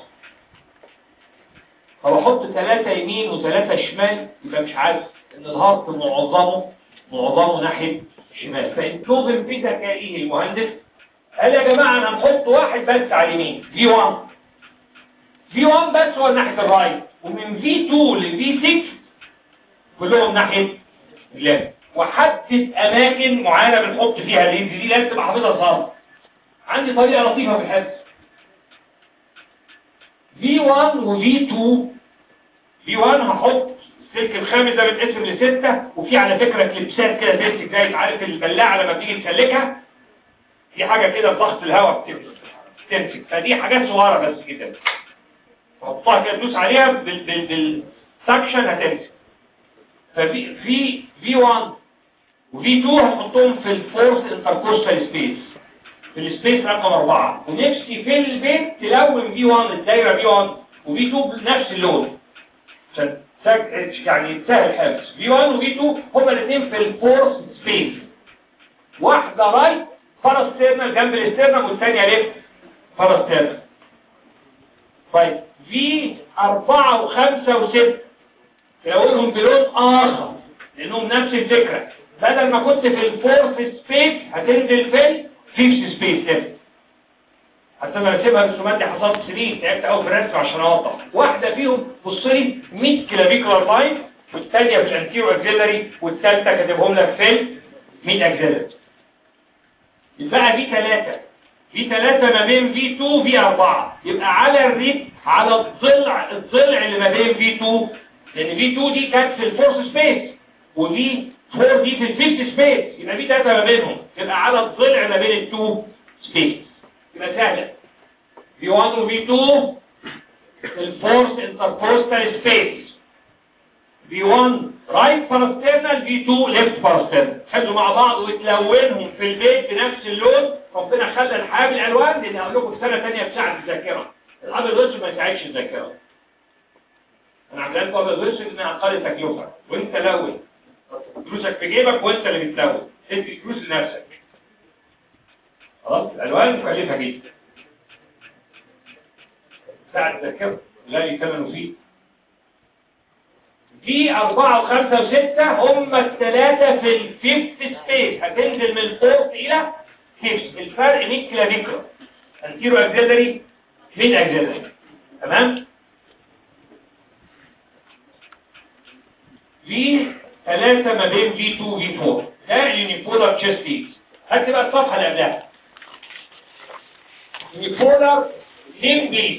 فبحط ثلاثة يمين وثلاثة شمال يبقى مش عارف ان الهارت معظمه معظمه ناحية شمال فانتوبن بذكائه المهندس قال يا جماعة انا هنحط واحد بس على اليمين في 1 في 1 بس هو ناحية الرايت ومن في 2 ل في 6 كلهم ناحية الليفت وحدد اماكن معينة بنحط فيها اللينز دي لازم تبقى حافظها صار عندي طريقة لطيفة في الحفظ V1 و V2 V1 هحط السلك الخامس ده بيتقسم لستة وفي على فكرة كليبسات كده تمسك زي عارف البلاعة لما بتيجي تسلكها في حاجة كده بضغط الهواء بتمسك تمسك فدي حاجات صغيرة بس كده تحطها كده تدوس عليها بال بال بالسكشن هتمسك ففي في V1 و V2 هنحطهم في الفورس انتركوستال سبيس في السبيس رقم أربعة ونفسي في البيت تلون V1 الدايرة V1 و V2 بنفس اللون عشان يعني سهل حفظ V1 و V2 هما الاثنين في الفورس سبيس واحدة رايت فارستيرنال جنب الاستيرنال والثانية ليفت فارستيرنال طيب في أربعة وخمسة وستة تلونهم بلون آخر لأنهم نفس الفكرة بدل ما كنت في الفورث سبيس هتنزل في الفيفث سبيس ليفت حتى انا رسمها الرسومات دي حصلت سنين تعبت قوي في الرسم عشان اوضح واحده فيهم بص لي 100 كلافيكولار لاين والثانيه في الانتيرو اكسيلري والثالثه كاتبهم لك في 100 اكسيلري يبقى في ثلاثه في ثلاثه ما بين في 2 في 4 يبقى على الريب على الضلع الضلع اللي ما بين في 2 لان في 2 دي كانت في الفورث سبيس وفي 4 دي في الفيفث سبيس يبقى في ثلاثه ما بينهم يبقى على الضلع ما بين التو سبيس يبقى سهله في 1 وفي 2 الفورس انتربوستال سبيس في 1 رايت باراسترنال في 2 ليفت باراسترنال حطوا مع بعض وتلونهم في البيت بنفس اللون ربنا خلى الحامل الالوان لان هقول لكم في سنه ثانيه بتساعد الذاكره الابيض والاسود ما يساعدش الذاكره انا عاملها لكم ابيض واسود انها اقل تكلفه وانت لون فلوسك في جيبك وانت اللي بتلون ادي فلوس لنفسك خلاص الالوان مكلفه جدا ساعة الذاكره لا يثمنوا فيه في أربعة وخمسة وستة هم الثلاثة في الفيفت سبيس هتنزل من الفورت إلى فيفت الفرق 100 كلافيكرا انتيرو اكزيلري 100 اكزيلري تمام في ثلاثة ما بين V2 و V4 ده اليونيبولار تشيست ليدز هات بقى الصفحة اللي قبلها يونيبولار ليم ليدز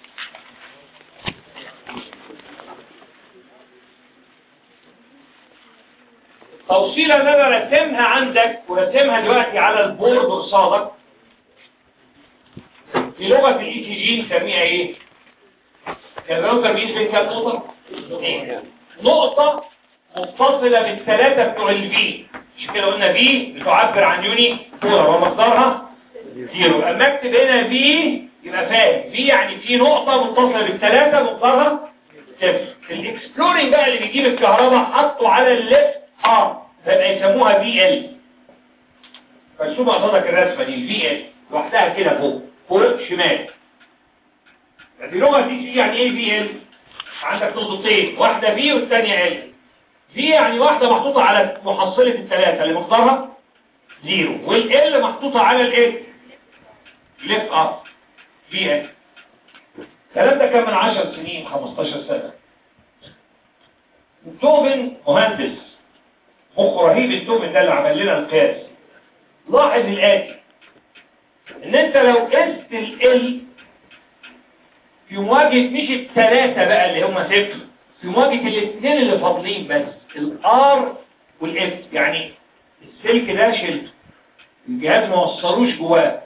توصيلة اللي انا رسمها عندك ورسمها دلوقتي على البورد قصادك في لغة الاي تي جي نسميها ايه؟ كان الراوتر بيجي بين كام نقطة؟ نقطة متصلة بالثلاثة بتوع الفي مش كده قلنا في بتعبر عن يوني بولر ومصدرها زيرو اما اكتب هنا في يبقى فاهم في يعني في نقطة متصلة بالثلاثة مقدارها صفر الاكسبلورينج بقى اللي بيجيب الكهرباء حطه على الليفت ار فيبقى يسموها في ال فشوف قصادك الرسمة دي الفي ال لوحدها كده فوق فوق شمال دي لغة دي يعني ايه في ال عندك نقطتين واحدة في والثانية ال في يعني واحدة محطوطة على محصلة الثلاثة اللي مقدارها زيرو والال محطوطة على الايه ليفت اب في ال الكلام ده كان من 10 سنين 15 سنة توبن مهندس مخ رهيب التوبن ده اللي عمل لنا القياس لاحظ الآتي ان انت لو قست ال في مواجهة مش الثلاثة بقى اللي هم صفر في مواجهة الاثنين اللي فاضلين بس الار والاف يعني السلك ده شلته الجهاز ما وصلوش جواه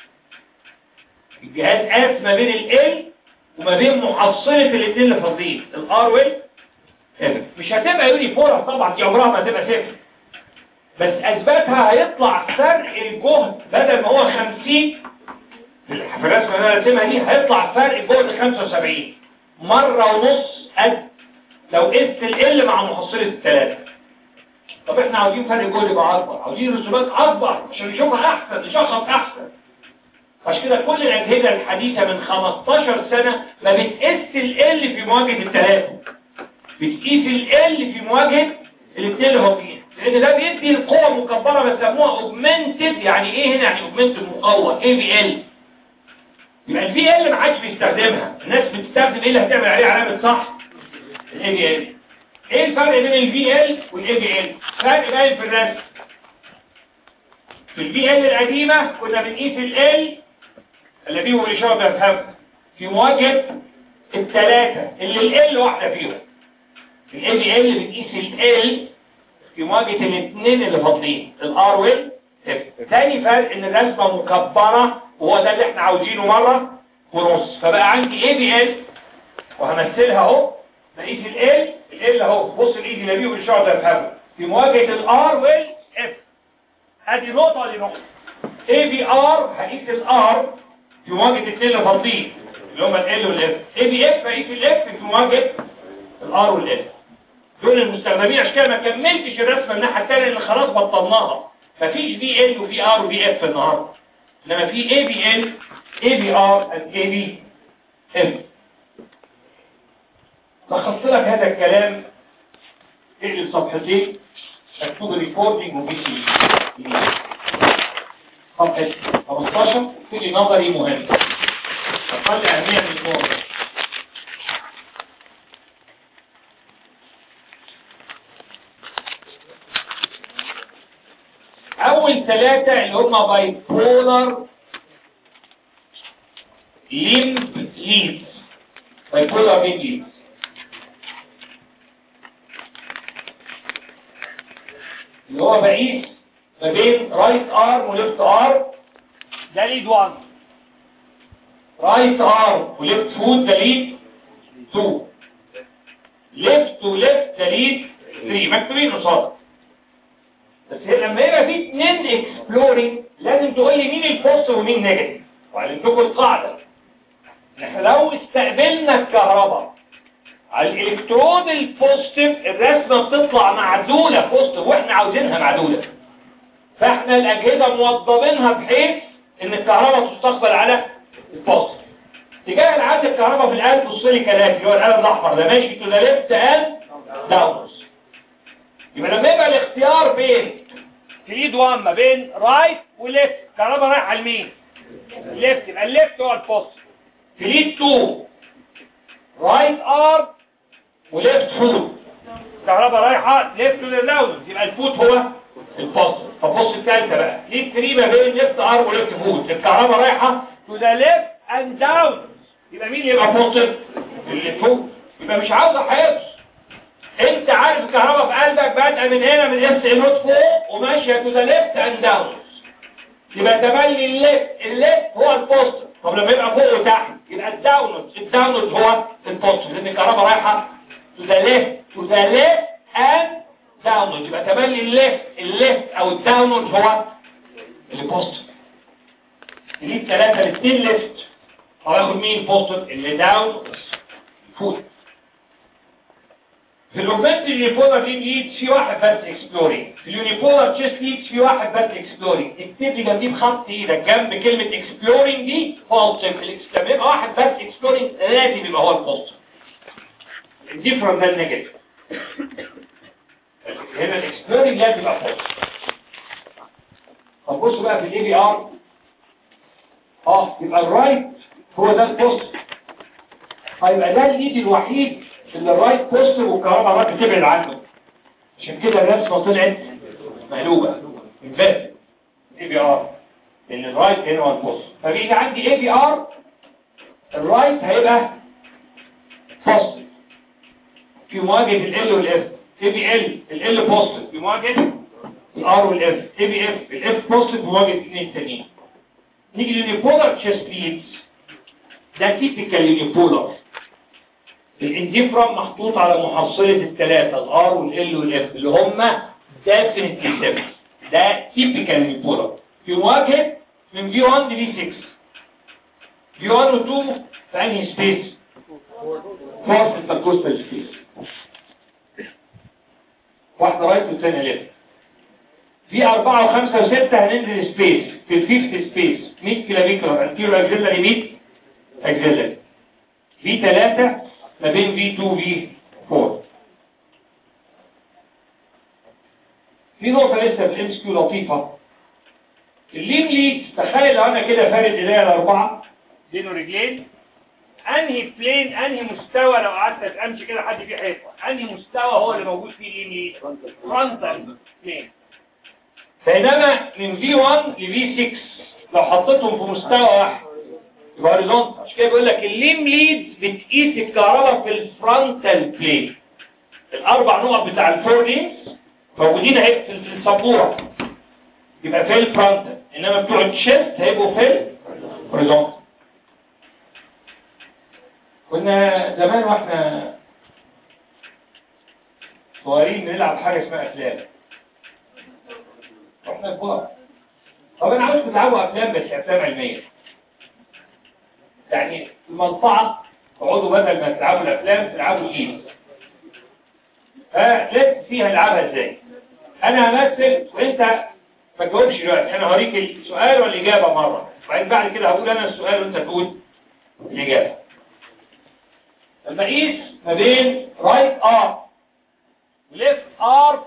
الجهاز قاس ما بين ال وما بين محصلة الاثنين اللي فاضلين الار وال مش هتبقى يونيفورم طبعا دي عمرها ما هتبقى صفر بس اثباتها هيطلع فرق الجهد بدل ما هو 50 في الرسمه اللي انا راسمها دي هيطلع فرق الجهد 75 مره ونص قد لو قست ال مع محصله الثلاثه طب احنا عاوزين فرق الجهد يبقى اكبر عاوزين رسومات اكبر عشان نشوفها احسن نشخص احسن عشان كده كل الاجهزه الحديثه من 15 سنه ما بتقيس ال في مواجهه الثلاثه بتقيس ال في مواجهه الاثنين اللي فاضيين لان ده بيدي القوة مكبرة بيسموها اوجمنتد يعني ايه هنا يعني اوجمنتد مقوى اي بي ال يبقى الفي ال ما عادش بيستخدمها الناس بتستخدم ايه اللي هتعمل عليه علامة صح الاي بي ال ايه الفرق بين الفي ال والاي بي ال فرق باين في الرسم في الفي ال القديمة كنا بنقيس ال اللي فيه الاشاره بيفهمها في مواجهة الثلاثة اللي ال واحدة فيهم الاي بي ال بنقيس ال في مواجهة الاثنين اللي فاضلين الار وال تاني فرق ان الرسمة مكبرة وهو ده اللي احنا عاوزينه مرة ونص فبقى عندي اي بي ال وهمثلها اهو بقيس ال ال اهو بص الايد اللي بيه الاشاره ده يفهمها في مواجهة الار وال اف ادي نقطة ادي نقطة اي بي ار هقيس الار في مواجهة الاثنين اللي فاضلين اللي هم ال والاف اي بي اف هقيس الاف في مواجهة الار والاف دول المستخدمين عشان كده ما كملتش الرسمه الناحيه الثانيه اللي خلاص بطلناها مفيش في ال وفي ار وفي اف النهارده انما في اي بي ال اي بي ار اند اي بي اف لخصت لك هذا الكلام اقلب صفحتين مكتوب ريكوردنج وبي سي صفحه 15 في نظري مهم اقل اهميه من الموضوع اول ثلاثة اللي هم بايبولار ليمب ليدز بايبولار ليمب ليدز اللي هو بقيس ما بين رايت ارم وليفت ارم ده ليد 1 رايت ارم وليفت فوت ده ليد 2 ليفت وليفت ده ليد 3 مكتوبين قصادك بس هي لما يبقى في اتنين اكسبلورينج لازم تقول لي مين البوزيتيف ومين نيجاتيف وعلمتكم القاعده احنا لو استقبلنا الكهرباء على الالكترود البوزيتيف الرسمه بتطلع معدوله بوزيتيف واحنا عاوزينها معدوله فاحنا الاجهزه موظبينها بحيث ان الكهرباء تستقبل على البوزيتيف اتجاه العكس الكهرباء في القلب بص لي كلام اللي هو القلم الاحمر ده ماشي تو ذا ليفت اند داونز يبقى لما يبقى الاختيار بين في ايد 1 ما بين رايت وليفت الكهرباء رايحه لمين ليفت يبقى الليفت هو البوست في ايد 2 رايت ارم وليفت فوت الكهرباء رايحه ليفت للراوند يبقى الفوت هو البوست فبص الثالثه بقى ليد 3 ما بين ليفت ارم وليفت فوت الكهرباء رايحه تو ذا ليفت اند داون يبقى مين يبقى بوزيتيف اللي فوق يبقى مش عاوز حفظ انت عارف الكهرباء في قلبك بادئه من هنا من اس نوت فوق وماشيه تو ذا ليفت اند داون يبقى تملي الليفت الليفت هو البوست طب لما يبقى فوق وتحت يبقى الداونود الداونود هو البوست لان الكهرباء رايحه تو ذا ليفت تو ذا ليفت اند داونود يبقى تملي الليفت الليفت او الداونود هو البوست دي الثلاثه الاثنين ليفت هاخد مين بوست اللي داون فوت في الاوبنت اليونيبولار لين ليدز في واحد بس اكسبلورينج في اليونيبولار تشيست ليدز في واحد بس اكسبلورينج اكتب لي جنبيه بخط ايدك جنب كلمه اكسبلورينج دي فولتيف لما يبقى واحد بس اكسبلورينج لازم يبقى هو البوزيتيف الديفرنت ده النيجاتيف هنا الاكسبلورينج لازم يبقى بوزيتيف طب بصوا بقى في الاي بي ار اه يبقى الرايت هو ده البوزيتيف هيبقى ده الايد الوحيد اللي الرايت بوزيتيف والكهرباء راح تبعد عنه عشان كده الرسمه طلعت مقلوبه انفيرت اي بي ار لان الرايت هنا هو البوزيتيف فبيجي عندي اي بي ار الرايت هيبقى بوزيتيف في مواجهه ال والاف اي بي ال ال بوزيتيف في مواجهه الار والاف اي بي اف الاف بوزيتيف في مواجهه الاثنين التانيين نيجي لليونيبولار تشيست ليدز ده تيبيكال يونيبولار الانديفرام محطوط على محصلة الثلاثة الار والال والاف اللي هم definitely seven ده typical unipolar في مواجهة من في 1 ل في 6 في 1 و 2 في انهي سبيس؟ فورس انتركوستال سبيس واحدة رايت والثانية ليفت في أربعة وخمسة وستة هننزل سبيس في الفيفت سبيس 100 كيلومتر انتيرو اكزيلري 100 اكزيلري في ثلاثة ما بين V2 V4 في نقطة لسه في الام كيو لطيفة الليم ليد تخيل لو انا كده فارد ايديا الاربعة بينه رجلين انهي بلين انهي مستوى لو قعدت امشي كده حد فيه حيطة انهي مستوى هو اللي موجود فيه الليم ليد فرونتال بلين بينما من V1 ل V6 لو حطيتهم في مستوى واحد يبقى هوريزونتال عشان كده بيقول لك الليم ليد بتقيس الكهرباء في الفرونتال بلين الاربع نقط بتاع الفور لينز موجودين اهي في في السبوره يبقى في الفرونتال انما بتوع الشيست هيبقوا في الهوريزونتال كنا زمان واحنا صغيرين بنلعب حاجه اسمها افلام واحنا كبار طب انا عاوز تلعبوا افلام بس افلام علميه يعني المنطقه تقعدوا بدل ما تلعبوا الافلام تلعبوا الايد فلازم فيها العبها ازاي انا همثل وانت ما تجاوبش دلوقتي انا هوريك السؤال والاجابه مره وبعدين بعد كده هقول انا السؤال وانت تقول الاجابه لما اقيس ما بين رايت ار وليفت ار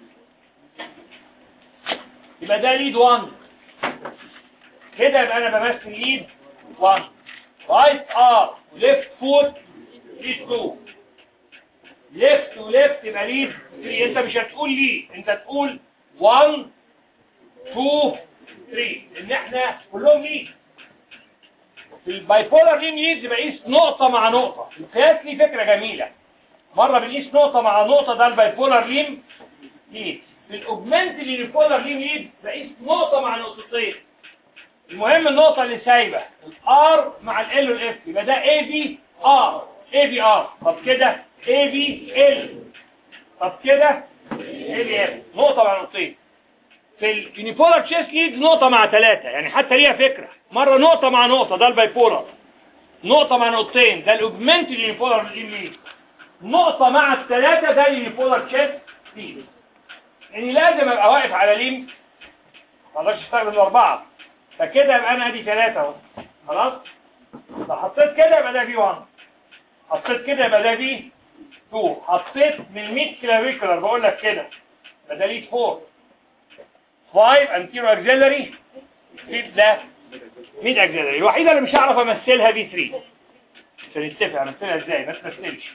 يبقى ده ليد 1 كده يبقى انا بمثل ليد 1 رايت ار وليفت فوت ليد 2 ليفت وليفت يبقى ليد 3 انت مش هتقول ليه انت تقول 1 2 3 ان احنا كلهم ليد في البايبولار لين ليدز بقيس نقطة مع نقطة القياس ليه فكرة جميلة مرة بنقيس نقطة مع نقطة ده البايبولار لين ليد في الاوجمنت اليونيبولار لين ليد بقيس نقطة مع نقطتين المهم النقطة اللي سايبة الار مع ال والاف يبقى ده اي بي ار اي بي ار طب كده اي بي ال طب كده اي بي اف نقطة مع نقطتين في اليونيبولار تشيس ليد نقطة مع ثلاثة يعني حتى ليها فكرة مرة نقطة مع نقطة ده البايبولار نقطة مع نقطتين ده الاوجمنت اليونيبولار ليد نقطة مع الثلاثة ده اليونيبولار تشيس ليد يعني لازم ابقى واقف على ليم ما اقدرش استخدم الاربعة فكده يبقى انا ادي ثلاثة اهو خلاص لو حطيت كده يبقى ده في 1 حطيت كده يبقى ده في 2 حطيت من 100 كلافيكولار بقول لك كده يبقى ده ليد 4 5 انتيرو اكزيلري ليد ده 100 اكزيلري الوحيدة اللي مش هعرف امثلها في 3 عشان نتفق امثلها ازاي ما تمثلش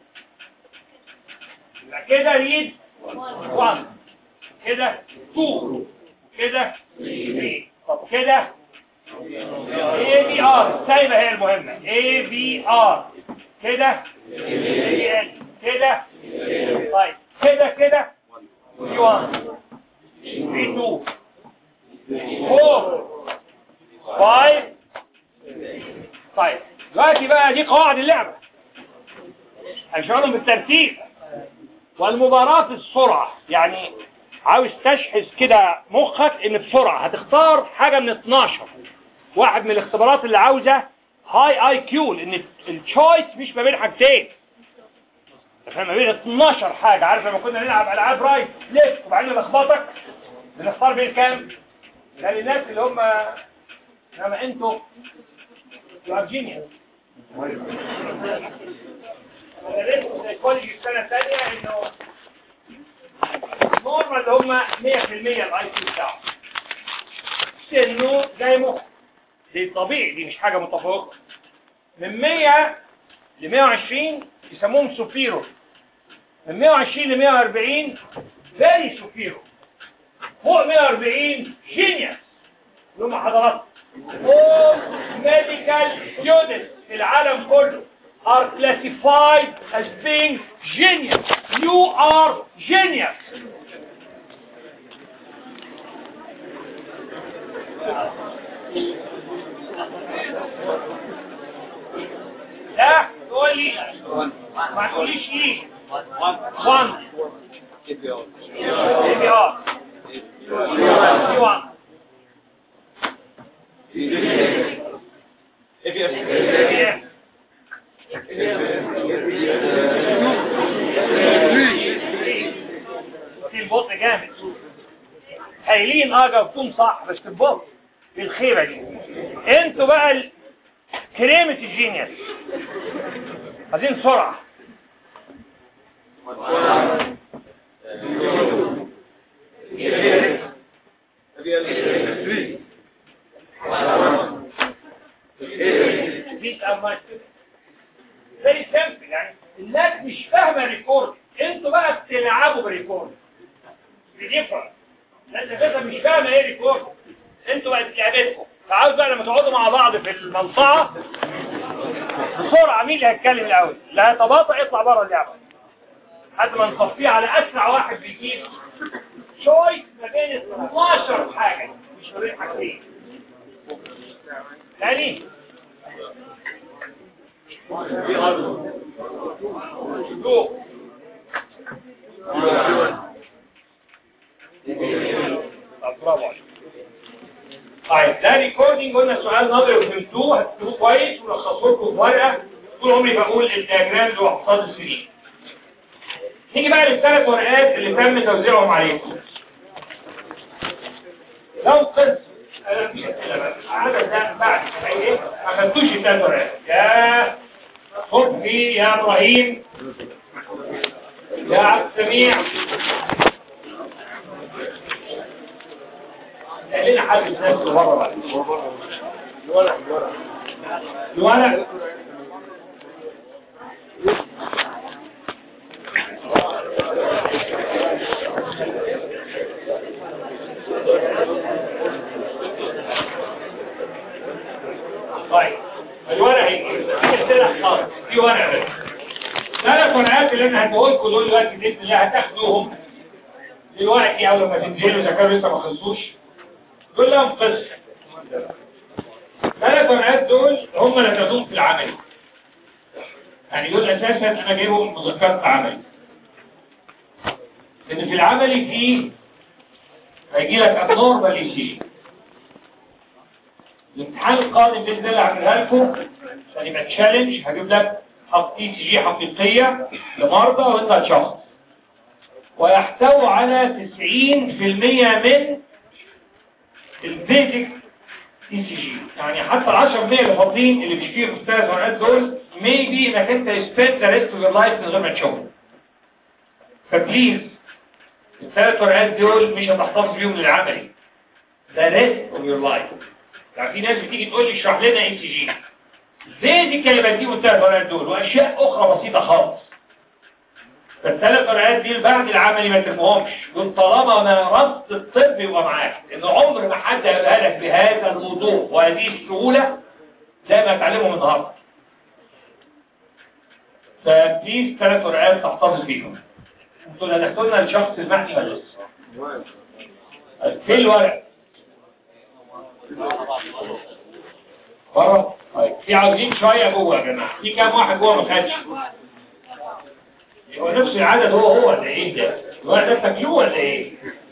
يبقى كده ليد 1 كده 2 كده 3 طب كده اي بي ار سايبه هي المهمه اي بي ار كده اي ال كده طيب كده كده في 1 في 2 4 5 طيب دلوقتي بقى دي قواعد اللعبه هنشغلهم بالترتيب والمباراة في السرعة يعني عاوز تشحذ كده مخك ان بسرعة هتختار حاجة من 12 واحد من الاختبارات اللي عاوزة هاي اي كيو لان التشويس مش ما بين حاجتين احنا ما بين 12 حاجة عارف لما كنا نلعب العاب رايت ليفت وبعدين نلخبطك بنختار بين كام ده للناس اللي هم انما انتوا يو جينيوس انا لسه سايكولوجي في سنه ثانيه انه نورمال هم 100% الاي كيو بتاعهم سنه زي مخ دي طبيعي دي مش حاجه متفوقه من 100 ل 120 يسموهم سوبيرو من 120 ل 140 فيري سوبيرو فوق 140 جينيوس اللي هم حضراتكم all medical students في العالم كله are classified as being genius. You are genius. لا تقول لي ما تقوليش ليه one maybe اه one yeah. في البطء جامد هايلين اه جاوبتهم صح بس في البطء في الخيبة دي انتوا بقى ال- كريمة الجينيوس عايزين سرعة These are my students. Very simple يعني الناس مش فاهمة ريكورد انتوا بقى بتلعبوا بريكورد بديفرنس لان كده مش فاهمة ايه ريكورد انتوا بقى لعبتكم فعاوز بقى لما تقعدوا مع بعض في المنصعة بسرعة مين اللي هيتكلم الاول لا يتباطأ يطلع بره اللعبة لحد ما نصفيه على اسرع واحد بيجيب شويس ما بين 12 حاجة مش ما بين حاجتين تاني جو طب برافو عليك. طيب ده ريكوردنج قلنا سؤال نظري وفهمتوه هتكتبوه كويس ولخصوه لكم في ورقه طول عمري بقول الدياجرامز واحفاظ السنين نيجي بقى للثلاث ورقات اللي تم توزيعهم عليكم لو قسم انا مش اسئله بقى عدد ده بعد ايه ما خدتوش الثلاث ورقات يا صبحي يا ابراهيم يا عبد السميع لنا حد الناس اللي بره بقى الورق الورق طيب الورق هيجي في كده خالص في ورق بس ثلاث ورقات اللي انا هديه لكم دول دلوقتي باذن الله هتاخدوهم دلوقتي او لما تنزلوا اذا كانوا لسه ما خلصوش دول لهم قصه ثلاث ورقات دول هم اللي هتاخدوهم في العمل يعني دول اساسا انا جايبهم مذكرات عملي لان في العملي في هيجي لك ابنورمال اي سي الامتحان القادم باذن الله هعملها لكم عشان يبقى تشالنج هجيب لك حق اي سي جي حقيقيه لمرضى وانت هتشخص ويحتوي على 90% من البيزك اي سي جي يعني حتى ال 10% اللي فاضلين اللي بيشتغلوا في الثلاث ورقات دول ميبي انك انت سبيند ذا ريست اوف يور لايف من غير ما تشوفهم فبليز الثلاث ورقات دول مش هتحتفظ بيهم للعملي ذا ريست اوف يور لايف يعني في ناس بتيجي تقول لي اشرح لنا اي سي جي زي دي كلمات دي والثلاث ورقات دول واشياء اخرى بسيطه خالص فالثلاث ورقات دي بعد العملي ما ترموهمش دول طالما انا رصد الطب يبقى معاك ان عمر ما حد هيقولها لك بهذا الوضوح وهذه السهوله زي ما اتعلمهم النهارده فبليز ثلاث ورقات تحتفظ بيهم انتوا اللي هتحكوا لنا الشخص المعني ولا لسه؟ في الورق بره طيب في عاوزين شويه جوه يا جماعه في كام واحد جوه ما خدش هو نفس العدد هو هو ولا ايه ده الورق ده تاكلوه ولا ايه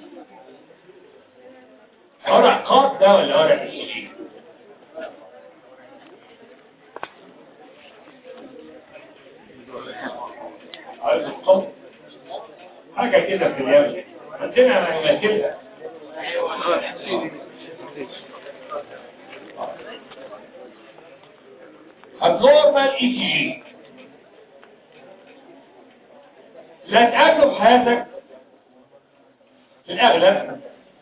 ورق قاط ده ولا ورق ايه عايز القط حاجه كده في اليوم عندنا كده abnormal ECG لا تقابله في حياتك في الأغلب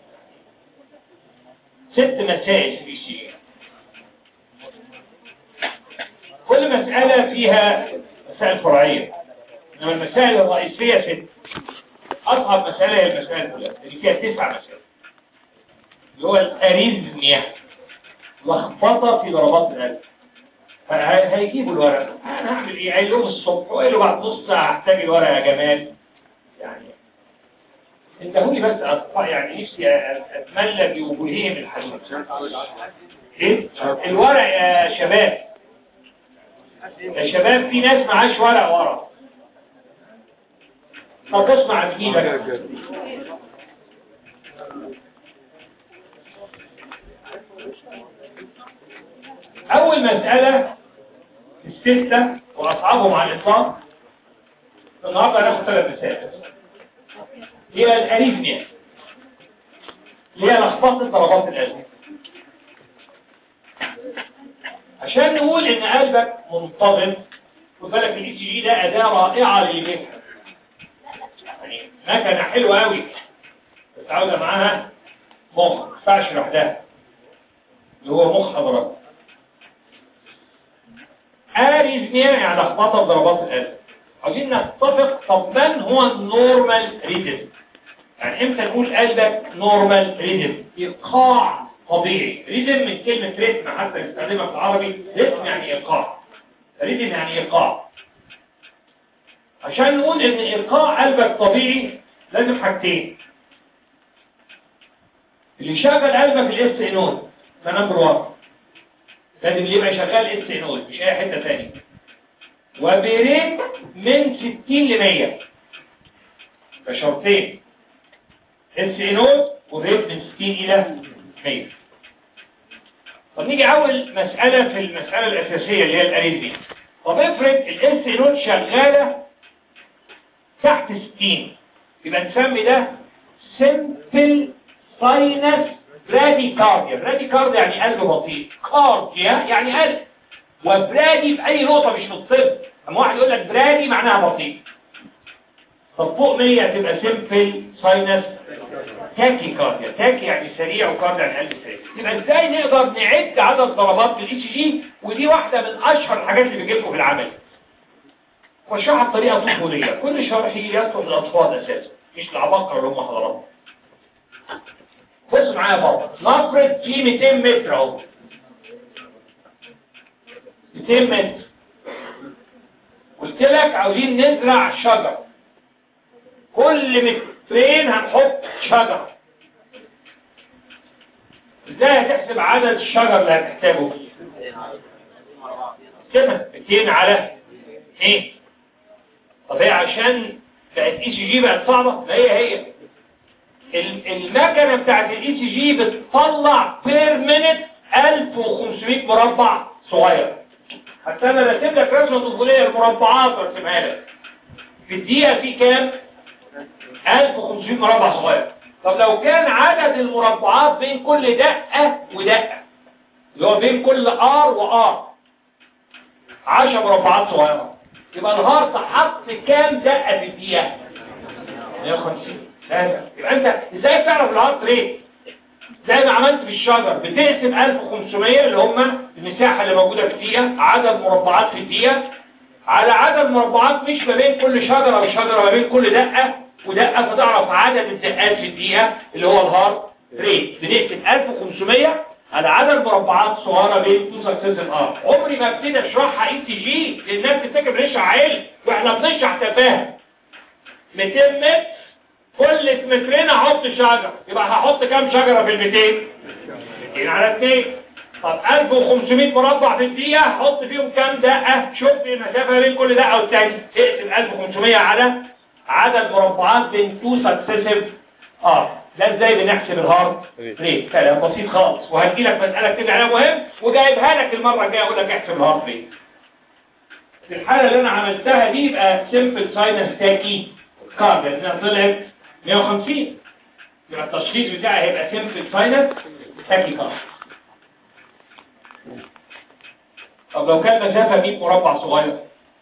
ست مسائل في ECG كل مسألة فيها مسائل فرعية إنما المسائل الرئيسية ست أصعب مسألة هي المسائل الأولى اللي فيها تسع مسائل اللي هو الأريزميا لخبطة في ضربات القلب هيجيبوا الورق انا هعمل ايه قايل لهم الصبح وقايل له بعد نص ساعه هحتاج الورق يا جمال يعني انتهوا لي بس أطفال يعني نفسي اتملى بوجوههم الحديث ايه الورق يا شباب يا شباب في ناس معاش ورق ورا طب اسمع ايدك اول مسألة الستة واصعبهم على الاطلاق النهارده هناخد ثلاث مسائل هي الاريثميا اللي هي لخبطه ضربات القلب عشان نقول ان قلبك منتظم خد بالك الاي سي جي ده اداه رائعه للي بيفهم يعني مكنه حلوه قوي بس عاوزة معاها مخ ما ينفعش لوحدها اللي هو مخ حضرتك اريزميا يعني لخبطه ضربات القلب عايزين نتفق طب من هو النورمال ريتم يعني امتى نقول قلبك نورمال ريتم ايقاع طبيعي ريتم من كلمه ريتم حتى نستخدمها في العربي ريتم يعني ايقاع ريتم يعني ايقاع عشان نقول ان ايقاع قلبك طبيعي لازم حاجتين اللي يشغل قلبك الاس انود ده نمبر 1 لازم اللي يبقى شغال اس انود مش اي حته ثانيه وبريت من 60 ل 100 بشرطين اس انود وريت من 60 الى 100 طب نيجي اول مساله في المساله الاساسيه اللي هي الاريثميا طب افرض الاس انود شغاله تحت 60 يبقى نسمي ده سمبل ساينس براديكارديا براديكارديا يعني قلب بطيء كارديا يعني قلب وبرادي في اي نقطة مش في الطب اما واحد يقول لك برادي معناها بطيء طب فوق 100 تبقى سمبل ساينس تاكي كارديا تاكي يعني سريع وكارديا يعني قلب سريع يبقى ازاي نقدر نعد عدد ضربات بالاي سي جي ودي واحدة من اشهر الحاجات اللي بيجي لكم في العمل واشرحها بطريقة طفولية كل شرح يصلح للاطفال اساسا مش العباقرة اللي هم حضراتهم بص معايا بابا نفرض في 200 متر اهو 200 متر قلت لك عاوزين نزرع شجر كل مترين هنحط شجر ازاي هتحسب عدد الشجر اللي هتحتاجه كده 200 على ايه طب هي عشان بقت اي سي جي بقت صعبه ما هي هي المكنه بتاعت الاي سي جي بتطلع بير مينت 1500 مربع صغير حتى انا راسم لك رسمه طفوليه المربعات برسمها لك في الدقيقه في كام 1500 مربع صغير طب لو كان عدد المربعات بين كل دقه ودقه اللي هو بين كل ار وار 10 مربعات صغيره يبقى الهارت حط كام دقه في الدقيقه 150 هذا يبقى انت ازاي تعرف الهارت ريت زي ما عملت في الشجر بتقسم 1500 اللي هم المساحة اللي موجودة في الدقيقة عدد مربعات في الدقيقة على عدد مربعات مش ما بين كل شجرة وشجرة ما بين كل دقة ودقة فتعرف عدد الدقات في الدقيقة اللي هو الهارت ريت بنقسم 1500 على عدد مربعات صغيرة بين تو سكسيسيف ار عمري ما ابتدي اشرحها اي تي جي للناس تفتكر بنشرح علم واحنا بنشرح تفاهم 200 متر كل مترين احط شجر يبقى هحط كام شجرة في ال 200 200 على 2 طب 1500 مربع في الدقيقة حط فيهم كام دقة شوف المسافة بين كل دقة والتاني اقسم 1500 على عدد مربعات بين تو سكسيسيف اه ده ازاي بنحسب الهارت ريت كلام بسيط خالص وهدي لك مسألة كده عليها مهم وجايبها لك المرة الجاية اقول لك احسب الهارت ريت في الحالة اللي انا عملتها دي يبقى سيمبل ساينس تاكي كارد لانها طلعت 150 يبقى التشخيص بتاعي هيبقى سيمبل ساينس تاكي كارد طب لو كان مسافة 100 مربع صغير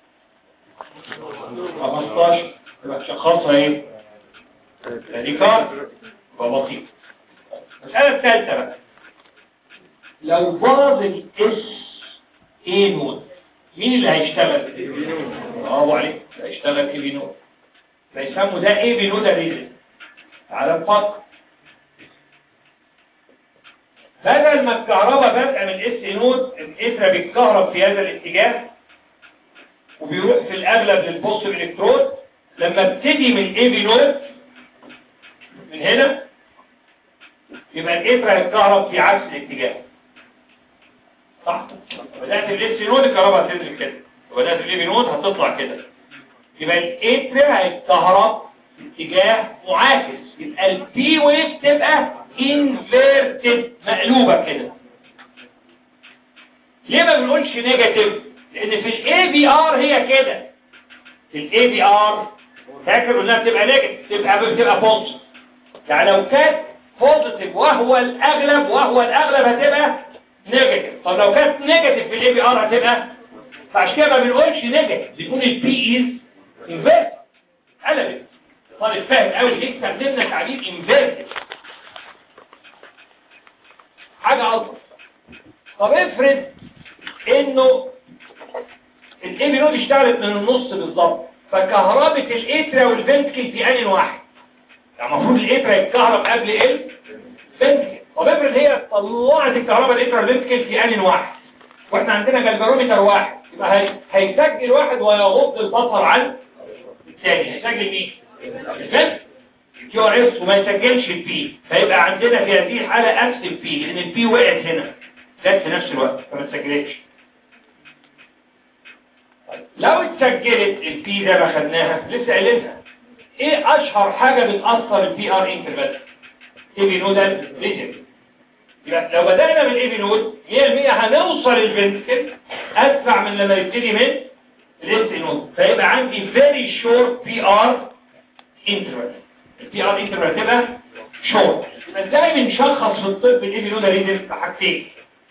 15 يبقى تشخصها ايه؟ دي كارد يبقى بسيط المسألة الثالثة بقى لو باظ الاس اي نود مين اللي هيشتغل؟ برافو عليك هيشتغل اي بي نود فيسموا ده اي بي نود ريزن تعالى نفكر بدل ما الكهرباء بادئه من اس نود الاسره بيتكهرب في هذا الاتجاه وبيروح في الاغلب للبوست الكترود لما ابتدي من اي بي نود من هنا يبقى الاسره هيتكهرب في عكس الاتجاه صح بدات الاس نود الكهرباء هتنزل كده وبدات الاي بي نود هتطلع كده يبقى الاتر هيتكهرب في اتجاه معاكس يبقى البي ويف تبقى انفيرتد مقلوبة كده ليه ما بنقولش نيجاتيف لان في الاي بي ار هي كده في الاي بي ار فاكر انها بتبقى نيجاتيف تبقى بتبقى بوزيتيف يعني لو كانت بوزيتيف وهو الاغلب وهو الاغلب هتبقى نيجاتيف طب لو كانت نيجاتيف في الاي بي ار هتبقى فعشان كده ما بنقولش نيجاتيف بنقول البي از انفيرت قلبت صارت طالب فاهم قوي ليه استخدمنا تعبير انفيرتد حاجه الطف طب افرض انه الاي بي نود اشتغلت من النص بالظبط فكهربة الاترا والفنتكل في ان واحد يعني المفروض الاترا يتكهرب قبل الفنتكل طب افرض هي طلعت الكهرباء الاترا والفنتكل في ان واحد واحنا عندنا جلبرومتر واحد يبقى هي... هيسجل واحد ويغض البصر عن الثاني هيسجل مين؟ الفنتكل كيو ار اس وما يسجلش البي فيبقى عندنا في هذه الحالة اكس البي لان البي وقعت هنا جت في نفس الوقت فما تسجلتش لو اتسجلت البي ده ما خدناها لسه قايلينها ايه اشهر حاجة بتأثر البي ار انترفال اي بي نودال ريجن يبقى لو بدأنا من الاي بي نود 100% هنوصل الفنتكل اسرع من لما يبتدي من الاس نود فيبقى عندي very short بي ار انترفال البي ار انترفال تبقى شورت يبقى ازاي بنشخص في الطب الاي بي نودال ريجن بحاجتين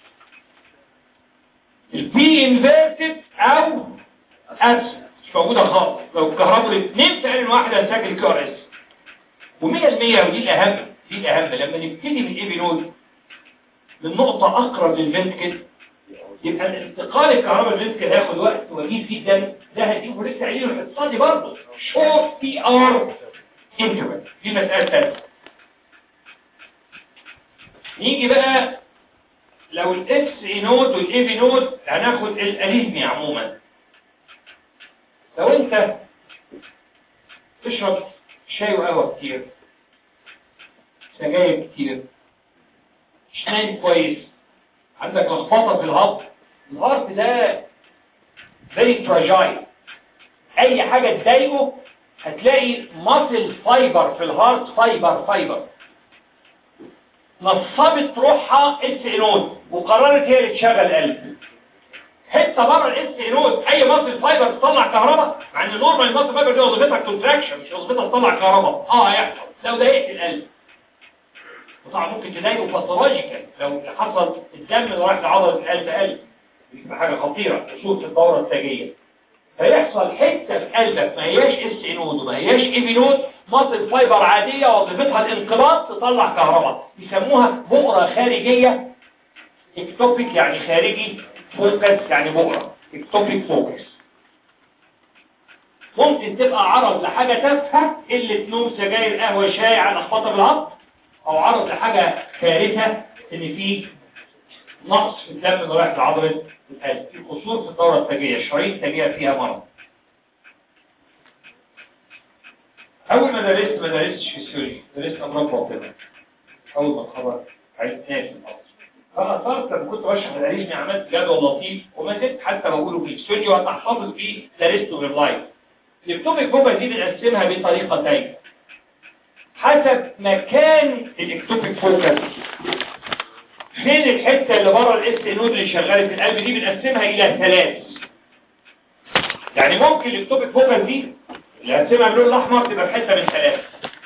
البي انفيرتد او ابس مش موجوده خالص لو الكهرباء الاثنين في ان واحد هنسجل كيو ار اس و100% ودي الاهم دي الاهم لما نبتدي من اي بي نود من نقطه اقرب للفنتكل يبقى الانتقال الكهرباء للفنتكل هياخد وقت وجيز جدا ده هيجيبه لسه قايلينه الاقتصادي برضه شورت بي ار انترفال دي مساله ثانيه نيجي بقى لو الاكس اي نود والاي بي نود هناخد الاريثميا عموما لو انت تشرب شاي وقهوة كتير سجاير كتير مش نايم كويس عندك لخبطة في الهضم الهارت ده very fragile اي حاجة تضايقه هتلاقي ماسل فايبر في الهارت فايبر فايبر نصبت روحها اس انود وقررت هي اللي تشغل القلب حته بره الاس انود اي ماسل فايبر تطلع كهرباء مع ان نورمال الماسل فايبر دي وظيفتها كونتراكشن مش وظيفتها تطلع كهرباء اه هيحصل لو ضايقت القلب وطبعا ممكن تضايقه باثولوجيكال لو حصل الدم اللي رايح لعضله القلب قلب دي حاجه خطيره خصوصا في الدوره التاجيه فيحصل حته في قلبك ما هياش اس انود وما هياش اي نود ماسل فايبر عاديه وظيفتها الانقباض تطلع كهرباء يسموها بؤره خارجيه اكتوبيك يعني خارجي فوكس يعني بؤره اكتوبيك فوكس ممكن تبقى عرض لحاجه تافهه قله نوم سجاير قهوه شاي على لخبطه بالهضم او عرض لحاجه كارثه ان في نقص في الدم اللي رايح لعضله القلب في قصور في الدوره التاجيه الشرايين التاجيه فيها مرض اول ما درست ما درستش فيسيولوجي درست امراض باطنه اول ما اتخرجت عرفت في الاصل فاثرت لما كنت بشرح الاريزمي عملت جدول لطيف وما زلت حتى بقوله في الفيسيولوجي وهتحتفظ بيه درسته باللايف الاكتوبيك فوكس دي بنقسمها بطريقتين حسب مكان الاكتوبيك فوكس فين الحته اللي بره الاس نود اللي شغاله في القلب دي بنقسمها الى ثلاث يعني ممكن الاكتوبيك فوكس دي اللي هنقسمها باللون الاحمر تبقى في حته من ثلاث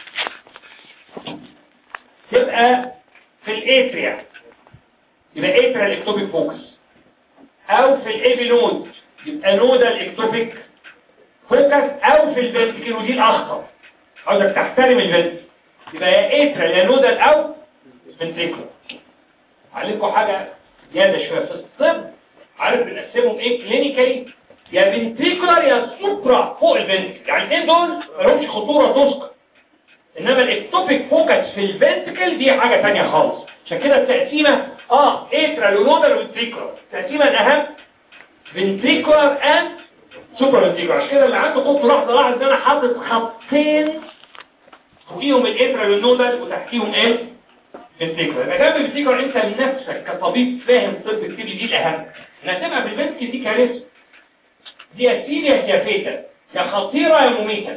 تبقى في الاتريا يبقى اتريا الاكتوبيك فوكس او في الايبي نود يبقى نودا الاكتوبيك فوكس او في الفنتكل ودي الاخطر عاوزك تحترم الفنتكل يبقى يا اتريا يا نودا او فنتكل عليكم حاجة زيادة شوية في الطب عارف بنقسمهم ايه كلينيكالي يا فنتريكولار يا سوبرا فوق الفنتكل يعني الاثنين دول مالهمش خطورة تذكر انما الاكتوبيك فوكس في الفنتكل دي حاجة تانية خالص عشان كده التقسيمة اه اترا ونودال وفنتريكولار التقسيمة الاهم فنتريكولار اند سوبرا فنتريكولار عشان كده اللي عنده خط لحظة لاحظ ان انا حاطط خطين فوقيهم الاترا والنودال وتحتيهم ايه فنتيكولار يبقى جنب الفنتيكولار انت لنفسك كطبيب فاهم طب كتير دي الاهم انها تبقى في الفنتيكل دي كارثه دي يا سيريس يا فيتا يا خطيره يا مميته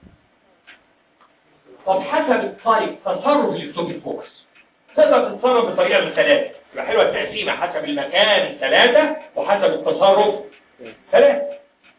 طب حسب الطيب تصرف الاكتوبيك فوكس تقدر تتصرف بطريقه من ثلاثه يبقى حلوه التقسيمه حسب المكان ثلاثه وحسب التصرف ثلاثه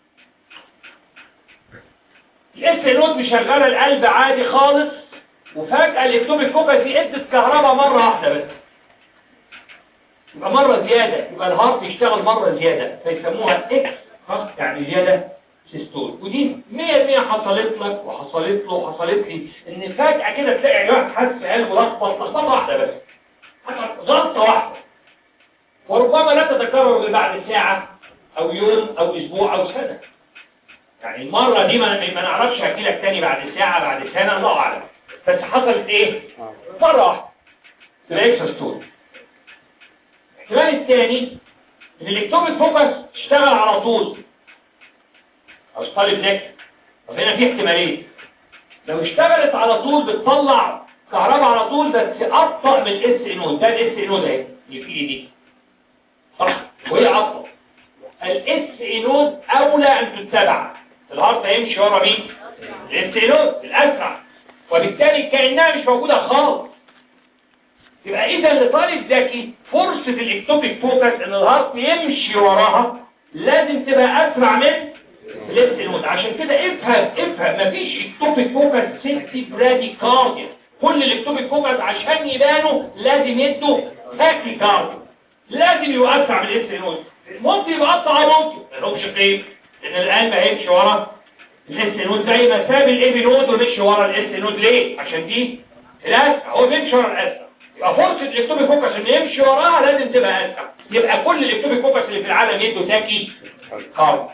الاس نود مشغله القلب عادي خالص وفجأة الاكتوبيك فوكس دي ادت كهرباء مرة واحدة بس يبقى مرة زيادة يبقى الهارت يشتغل مرة زيادة فيسموها اكس يعني زيادة سيستول ودي 100 100 حصلت لك وحصلت له وحصلت لي ان فجأة كده تلاقي الواحد حاسس قلبه لخبط لخبطة واحدة بس غلطة واحدة وربما لا تتكرر غير بعد ساعة او يوم او اسبوع او سنة يعني المرة دي ما ما نعرفش احكي لك تاني بعد ساعة بعد سنة الله اعلم بس حصلت ايه مرة واحدة تبقى اكسا ستول الاحتمال الثاني ان الاكتوبيك فوكس اشتغل على طول او طالب ذكي طب هنا في احتمالين لو اشتغلت على طول بتطلع كهرباء على طول بس ابطا من الاس انود ده الاس انود اهي اللي في ايدي صح وهي ابطا الاس انود اولى ان تتبع الهارت هيمشي ورا مين الاس انود الاسرع وبالتالي كانها مش موجوده خالص يبقى اذا لطالب ذكي فرصه الاكتوبيك فوكس ان الهارت يمشي وراها لازم تبقى اسرع من الاس انود عشان كده افهم افهم مفيش اكتوبيك فوكس سيفتي برادي كارديا كل الاكتوبيك فوكس عشان يبانوا لازم يدوا تاكي كارديا لازم يبقى اسرع من الاس انود ممكن يبقى اسرع ممكن ما لهمش قيمه لان القلب هيمشي ورا الاس نود زي ما ساب الاي نود ومشي ورا الاس نود ليه عشان دي الاسرع هو بيمشي ورا الاسرع يبقى فرصه الاكتوبيك فوكس ان يمشي وراها لازم تبقى اسرع يبقى كل الاكتوبيك فوكس اللي في العالم يدوا تاكي كارديا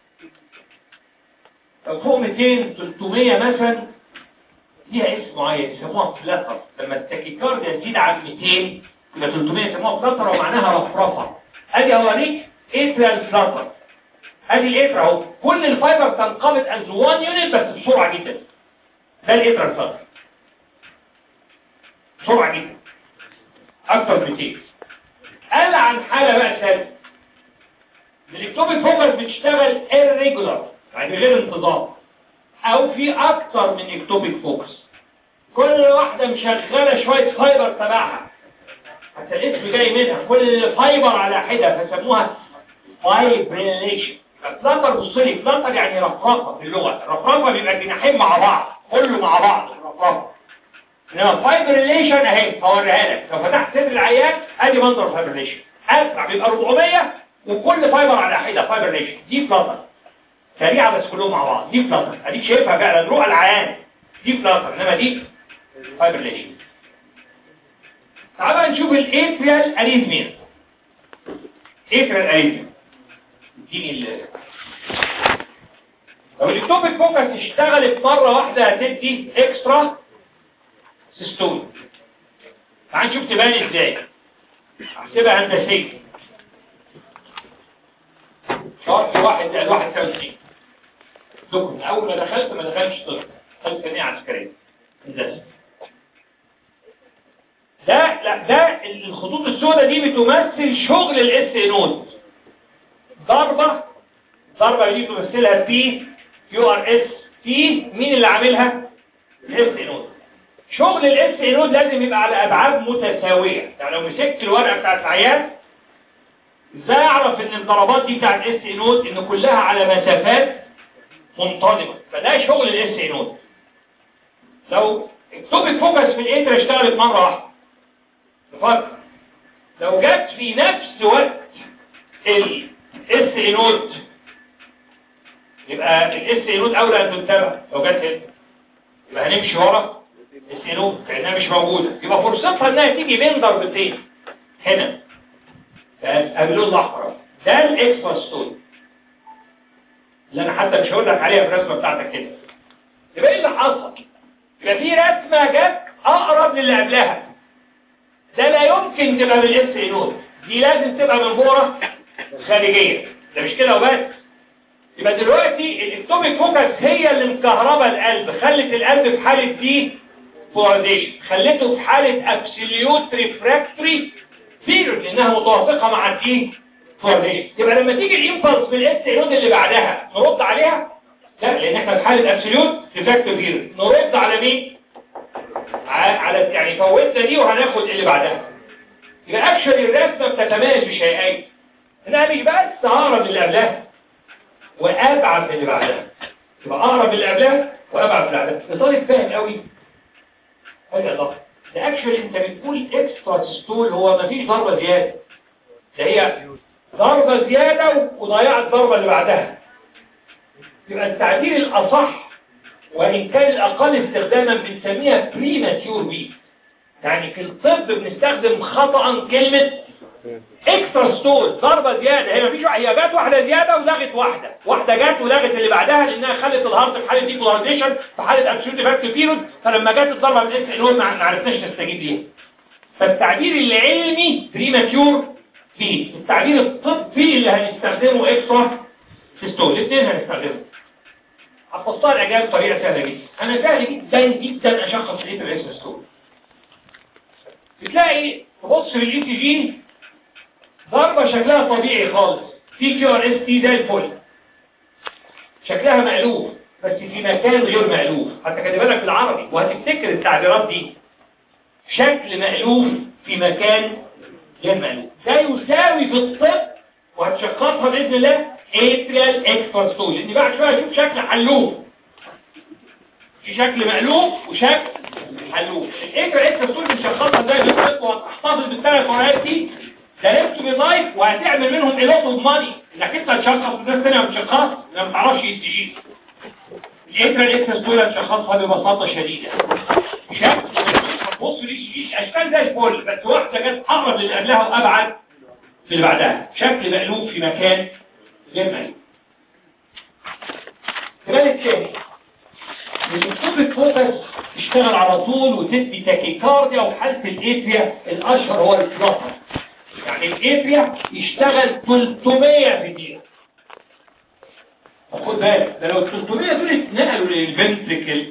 لو فوق 200 300 مثلا ليها اسم معين يسموها فلاتر لما التاكيكارديا تزيد عن 200 يبقى 300 يسموها فلاتر ومعناها رفرفه ادي اوريك اتريال فلاتر ادي الاتر اهو كل الفايبر تنقبض از 1 يونت بس بسرعه جدا ده الاتريال فلاتر بسرعه جدا اكتر من 200 قال عن حاله بقى ثالثه الاكتوبيك فوكس بتشتغل irregular يعني غير انتظام او في اكتر من اكتوبيك فوكس كل واحدة مشغلة شوية فايبر تبعها حتى الاسم جاي منها كل فايبر على حدة فسموها فايبريليشن فلاتر بصلي فلاتر يعني رفرفة في اللغة الرفرفة بيبقى جناحين مع بعض كله مع بعض الرفرفة انما فايبريليشن اهي هوريها لك لو فتحت صدر العيان ادي منظر فايبريليشن اسرع بيبقى 400 وكل فايبر على حدة فايبريليشن دي فلاتر سريعة بس كلهم مع بعض دي فلاتر اديك شايفها فعلا روح العيان دي فلاتر انما دي فايبريليشن تعال نشوف الاتريال اريثميا اتريال اريثميا اديني ال لو الاكتوبيك فوكس اشتغلت مرة واحدة هتدي اكسترا سيستول تعال نشوف تبان ازاي هحسبها هندسية شرط واحد زائد واحد يساوي اثنين دكتور اول ما دخلت ما دخلتش طب دخلت ثانية عسكرية هندسة ده لا ده الخطوط السوداء دي بتمثل شغل الاس نود ضربة ضربة دي تمثلها بي كيو ار اس تي مين اللي عاملها الاس نود شغل الاس نود لازم يبقى على ابعاد متساوية يعني لو مسكت الورقة بتاعت العيان ازاي اعرف ان الضربات دي بتاعت اس نود ان كلها على مسافات منتظمة فده شغل الاس نود لو اكتوبك فوكس في الانتر اشتغلت مرة واحدة فكر لو جت في نفس وقت الاس نود يبقى الاس نود اولى ان تتبع لو جت هنا يبقى هنمشي ورا الاس نود كانها مش موجوده يبقى فرصتها انها تيجي بين ضربتين هنا باللون الاحمر ده الاكسترا ستوري اللي انا حتى مش هقول لك عليها في الرسمه بتاعتك كده يبقى ايه اللي حصل يبقى في رسمه جت اقرب للي قبلها ده لا يمكن تبقى بالاس نود دي لازم تبقى من بوره خارجيه ده مش كده وبس يبقى دلوقتي الاكتوبيك فوكس هي اللي مكهربه القلب خلت القلب في حاله دي بولاريزيشن خلته في حاله ابسوليوت ريفراكتوري بيريود لانها متوافقه مع الدي بولاريزيشن يبقى لما تيجي الامبلس بالاس نود اللي بعدها نرد عليها لا لان احنا في حاله ابسوليوت ريفراكتوري بيريود نرد على مين على يعني فوتنا دي وهناخد اللي بعدها يبقى اكشن الرسمه بتتميز بشيئين انها مش بس اقرب من اللي قبلها وابعد من اللي بعدها يبقى اقرب من اللي قبلها وابعد من اللي بعدها لطالب فاهم قوي حاجه الله ده اكشن انت بتقول اكسترا ستول هو مفيش ضربه زياده ده هي ضربه زياده وضيعت الضربه اللي بعدها يبقى التعبير الأصح وإن كان الأقل استخداما بنسميها بريماتيور بيت يعني في الطب بنستخدم خطأ كلمة اكسترا ستول ضربة زيادة هي مفيش هي جت واحدة زيادة ولغت واحدة واحدة جت ولغت اللي بعدها لأنها خلت الهارت في حالة ديبولاريزيشن في حالة ابسولوت افكت بيرود فلما جت الضربة بالاكس انول ما عرفناش نستجيب ليها فالتعبير العلمي بريماتيور بيت التعبير الطبي اللي هنستخدمه اكسترا ستول الاثنين هنستخدمه هتفصل الإجابة بطريقة سهلة جدا أنا سهل جدا جدا أشخص الايه في الاسم ستول بتلاقي تبص في الاي تي جي ضربة شكلها طبيعي خالص في كيو ار اس تي زي الفل شكلها مألوف بس في مكان غير مألوف حتى كاتبها لك بالعربي وهتفتكر التعبيرات دي شكل مألوف في مكان غير مألوف ده يساوي في الطب وهتشخصها بإذن الله اتريال اكسترا ستول لان بعد شويه اشوف شكل حلوف في شكل مألوف وشكل حلوف الاتريال اكسترا ستول بنشخصها ازاي بالطب وهتحتفظ بالثلاث ورقات دي ده نايف وهتعمل منهم ايلوت اوف ماني انك انت تشخص الناس ثانيه ما بتشخص ما بتعرفش اي تي جي الاتريال اكسترا ستول هتشخصها ببساطه شديده شكل بص ليش اشكال زي الفل بس واحده جت اقرب للي قبلها وابعد من اللي بعدها شكل مألوف في مكان غير مألوف السؤال الثاني الاسلوب الفوكس تشتغل على طول وتدي تاكيكارديا وحالة الاتريا الاشهر هو الفلاتر يعني الاتريا يشتغل 300 في الدقيقة خد بالك ده لو ال 300 دول اتنقلوا للفنتريكل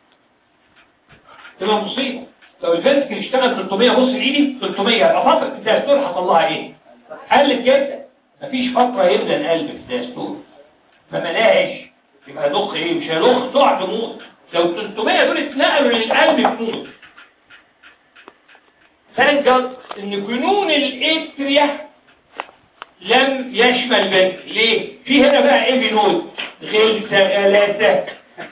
تبقى مصيبة لو الفنتريكل يشتغل 300 بص لايدي 300 يبقى فترة الدستور حصل لها ايه؟ قلت جدا مفيش فترة يبدأ القلب في الدستور ما ملاش يبقى ضخ ايه مش هيضخ تقع تموت لو 300 دول اتنقلوا للقلب تموت فانجل ان جنون الاتريا لم يشمل بنت ليه في هنا بقى ايه نود غير ثلاثة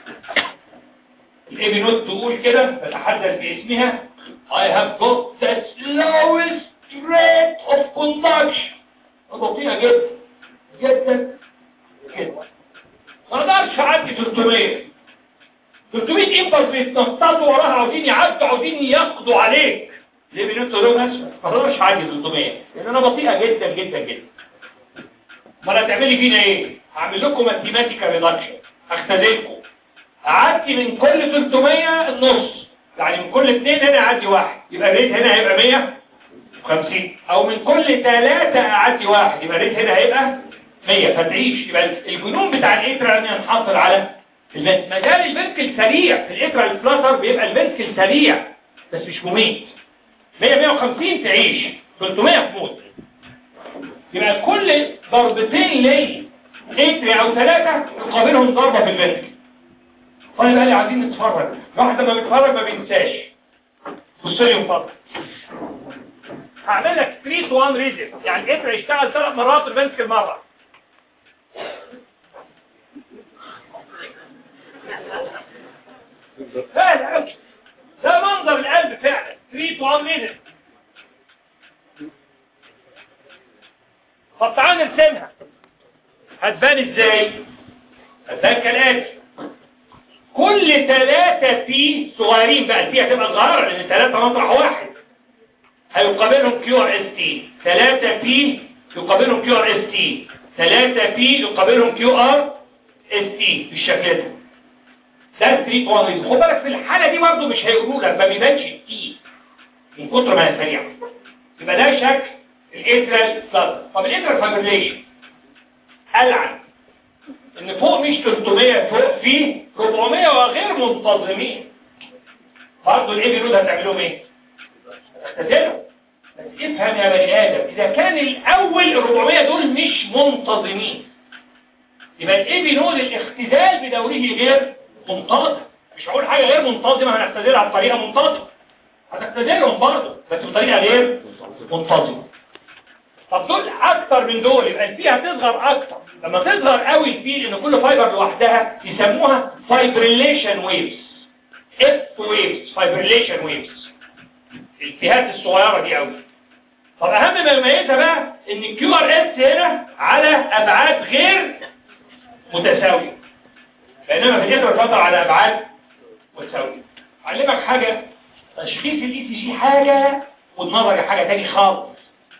الايه نود تقول كده بتحدث باسمها I have got the slowest rate of conduction بطيئة جدا جدا كده ما اقدرش اعدي 300 300 امبلس بيتنططوا وراها عاوزين يعدوا عاوزين يقضوا عليك ليه بنطوا لهم اسفل ما اقدرش اعدي 300 لان انا بطيئه جدا جدا جدا امال هتعملي فينا ايه هعمل لكم ماثيماتيكال ريدكشن هختزلكم اعدي من كل 300 النص يعني من كل اثنين هنا اعدي واحد يبقى الريت هنا هيبقى 150 او من كل ثلاثة اعدي واحد يبقى الريت هنا هيبقى 100 فتعيش يبقى الجنون بتاع الاترا ان ينحصر على البنت مجال البنكل سريع في الاترا الفلاتر بيبقى البنكل سريع بس مش مميت 100 150 تعيش 300 تموت يبقى كل ضربتين لي اتري او ثلاثة يقابلهم ضربة في البنكل وانا بقى لي عايزين نتفرج واحد لما بيتفرج ما بينساش بص لي فضل هعمل لك 3 تو 1 ريزن يعني الاتر يشتغل ثلاث مرات البنكل مرة فعلا ده منظر القلب فعلا 3 تو 1 ريزن طب تعال نرسمها هتبان ازاي هتبان كالاتي كل ثلاثة في صغيرين بقى فيها تبقى صغيرة لان ثلاثة مطرح واحد هيقابلهم كيو ار اس تي ثلاثة في يقابلهم كيو ار اس تي ثلاثة في يقابلهم كيو ار اس تي بالشكل ده ده 3 1 خد بالك في الحالة دي برضه مش هيقولوا لك ما بيبانش التي من كتر ما هي سريعة يبقى ده شكل الاترال فلاتر طب الاترال فايبريليشن ألعن ان فوق مش 300 فوق فيه 400 وغير منتظمين برضه الايه نود هتعملهم ايه هتختزلهم بس افهم يا بني ادم اذا كان الاول ال 400 دول مش منتظمين يبقى الايه نود الاختزال بدوره غير منتظم مش هقول حاجه غير منتظمه هنختزلها بطريقه منتظمه هتختزلهم برضه بس بطريقه غير منتظمه طب دول اكتر من دول يبقى الفي هتصغر اكتر لما تصغر قوي الفي ان كل فايبر لوحدها يسموها فايبريليشن ويفز اف ويفز فايبريليشن ويفز الفيهات الصغيره دي قوي طب اهم ما يميزها بقى ان الكيو ار اس هنا على ابعاد غير متساويه بينما في الاترال فلاتر على ابعاد متساويه اعلمك حاجه تشخيص الاي سي جي حاجه والنظري حاجه تاني خالص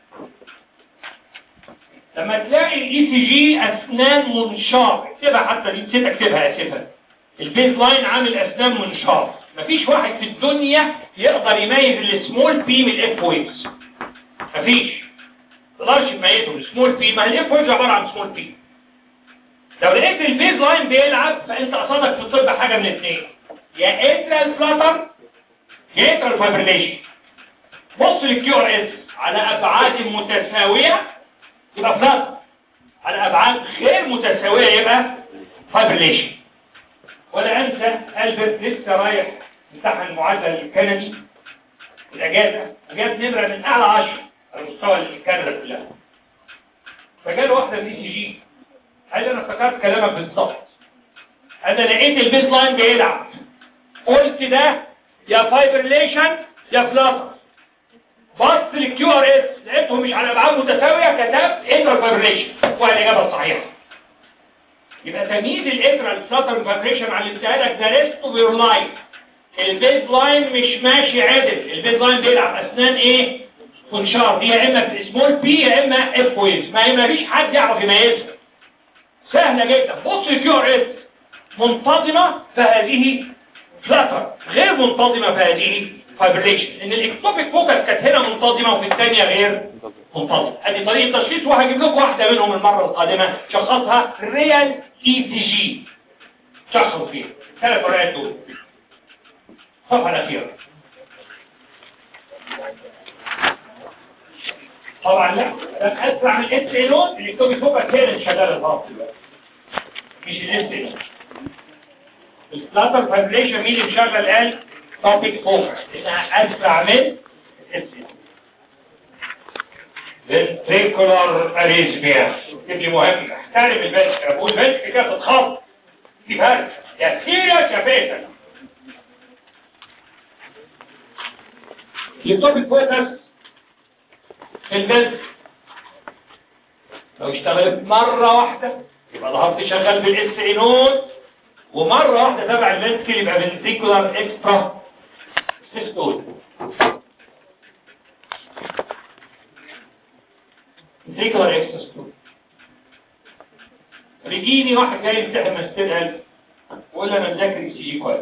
لما تلاقي الاي سي جي اسنان منشار اكتبها حتى دي نسيت اكتبها اسفها البيز لاين عامل اسنان منشار مفيش واحد في الدنيا يقدر يميز السمول بي من الاف ويفز مفيش تقدرش تميزه السمول بي ما الاف ويفز عباره عن سمول بي لو لقيت البيز لاين بيلعب فانت قصدك في الطب حاجه من اثنين يا اترال فلاتر يا اترال فايبريليشن بص للكيو ار اس على ابعاد متساويه يبقى فلاتر على ابعاد غير متساويه يبقى فايبريليشن ولا انسى البرت لسه رايح امتحن المعادله الكندي الاجازه جاب نمره من اعلى 10 على مستوى الكندا كلها فجاله واحده من سي جي قال لي انا افتكرت كلامك بالظبط انا لقيت البيز لاين بيلعب قلت ده يا فايبريليشن يا فلاتر بص للكيو ار اس لقيتهم مش على ابعاد متساويه كتبت انتر فايبريليشن والاجابه الصحيحه يبقى تمييز الانترال فلاتر فايبريشن علمتها لك ده ريست اوف يور لايف البيز لاين مش ماشي عدل البيز لاين بيلعب اسنان ايه منشار دي يا اما في سمول بي يا اما اف ويز ما ما فيش حد يعرف يميزها سهله جدا بص الكيو ار اس منتظمه فهذه فلاتر غير منتظمه فهذه فايبريشن ان الاكتوبيك فوكس كانت هنا منتظمه وفي الثانيه غير منتظمه ادي طريقه تشخيص وهجيب لكم واحده منهم المره القادمه شخصها ريال اي سي جي شخصوا فيها ثلاث ورقات دول الصفحه الاخيره طبعا لا ده اسرع من الاس ايلون الاكتوبيك فوكس هي اللي شغاله الهارت دلوقتي مش الاس ايلون الفلاتر فايبريشن مين اللي مشغل قال توبيك فوكس انها اسرع من ventricular arrhythmia دي مهم احترم البنك اقول البنك كده تتخبط دي فرق يا سيريس يا فيتل التوبيك فوكس في البنك لو اشتغلت مرة واحدة يبقى الهارت شغال بالاس اينون ومرة واحدة تبع الفنتكل يبقى ventricular extra systole ventricular extra systole بيجيني واحد جاي يمتحن ماستر قلب ويقول لي انا مذاكر اي سي جي كويس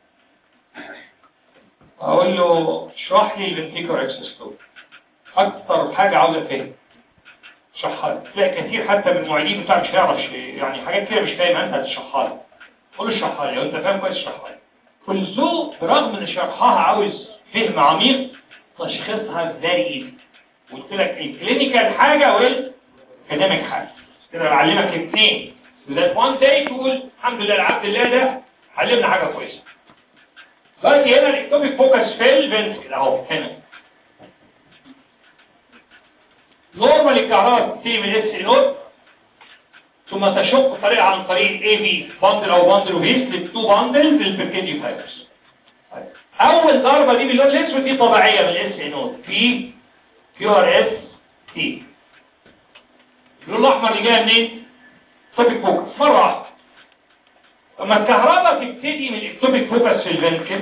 اقول له اشرح لي الفنتيكولار اكسس ستول اكتر حاجه عاوز افهم اشرحها لي تلاقي كتير حتى من المعيدين بتاعك مش هيعرف يعني حاجات كده مش فاهم انت هتشرحها لي قول له اشرحها لي لو انت فاهم كويس اشرحها لي كل برغم ان شرحها عاوز فهم عميق تشخيصها فيري ايزي قلت لك الكلينيكال حاجه والاكاديميك حاجه كده بعلمك الاثنين وذات وان داي تقول الحمد لله العبد الله ده علمنا حاجه كويسه دلوقتي هنا الاكتوبيك فوكس في الفنتكل اهو هنا نورمال الكهرباء بتيجي من اس نود ثم تشق طريقها عن طريق الاي بي باندل او باندل وبيس للتو باندل بالبركنجي فايبرز اول ضربه دي باللون الاسود دي طبيعيه من الاس نود في كيو ار اس تي اللون الاحمر اللي جايه منين توبيك فوكس مره واحده لما الكهرباء تبتدي من الاكتوبيك فوكس في الفنتكل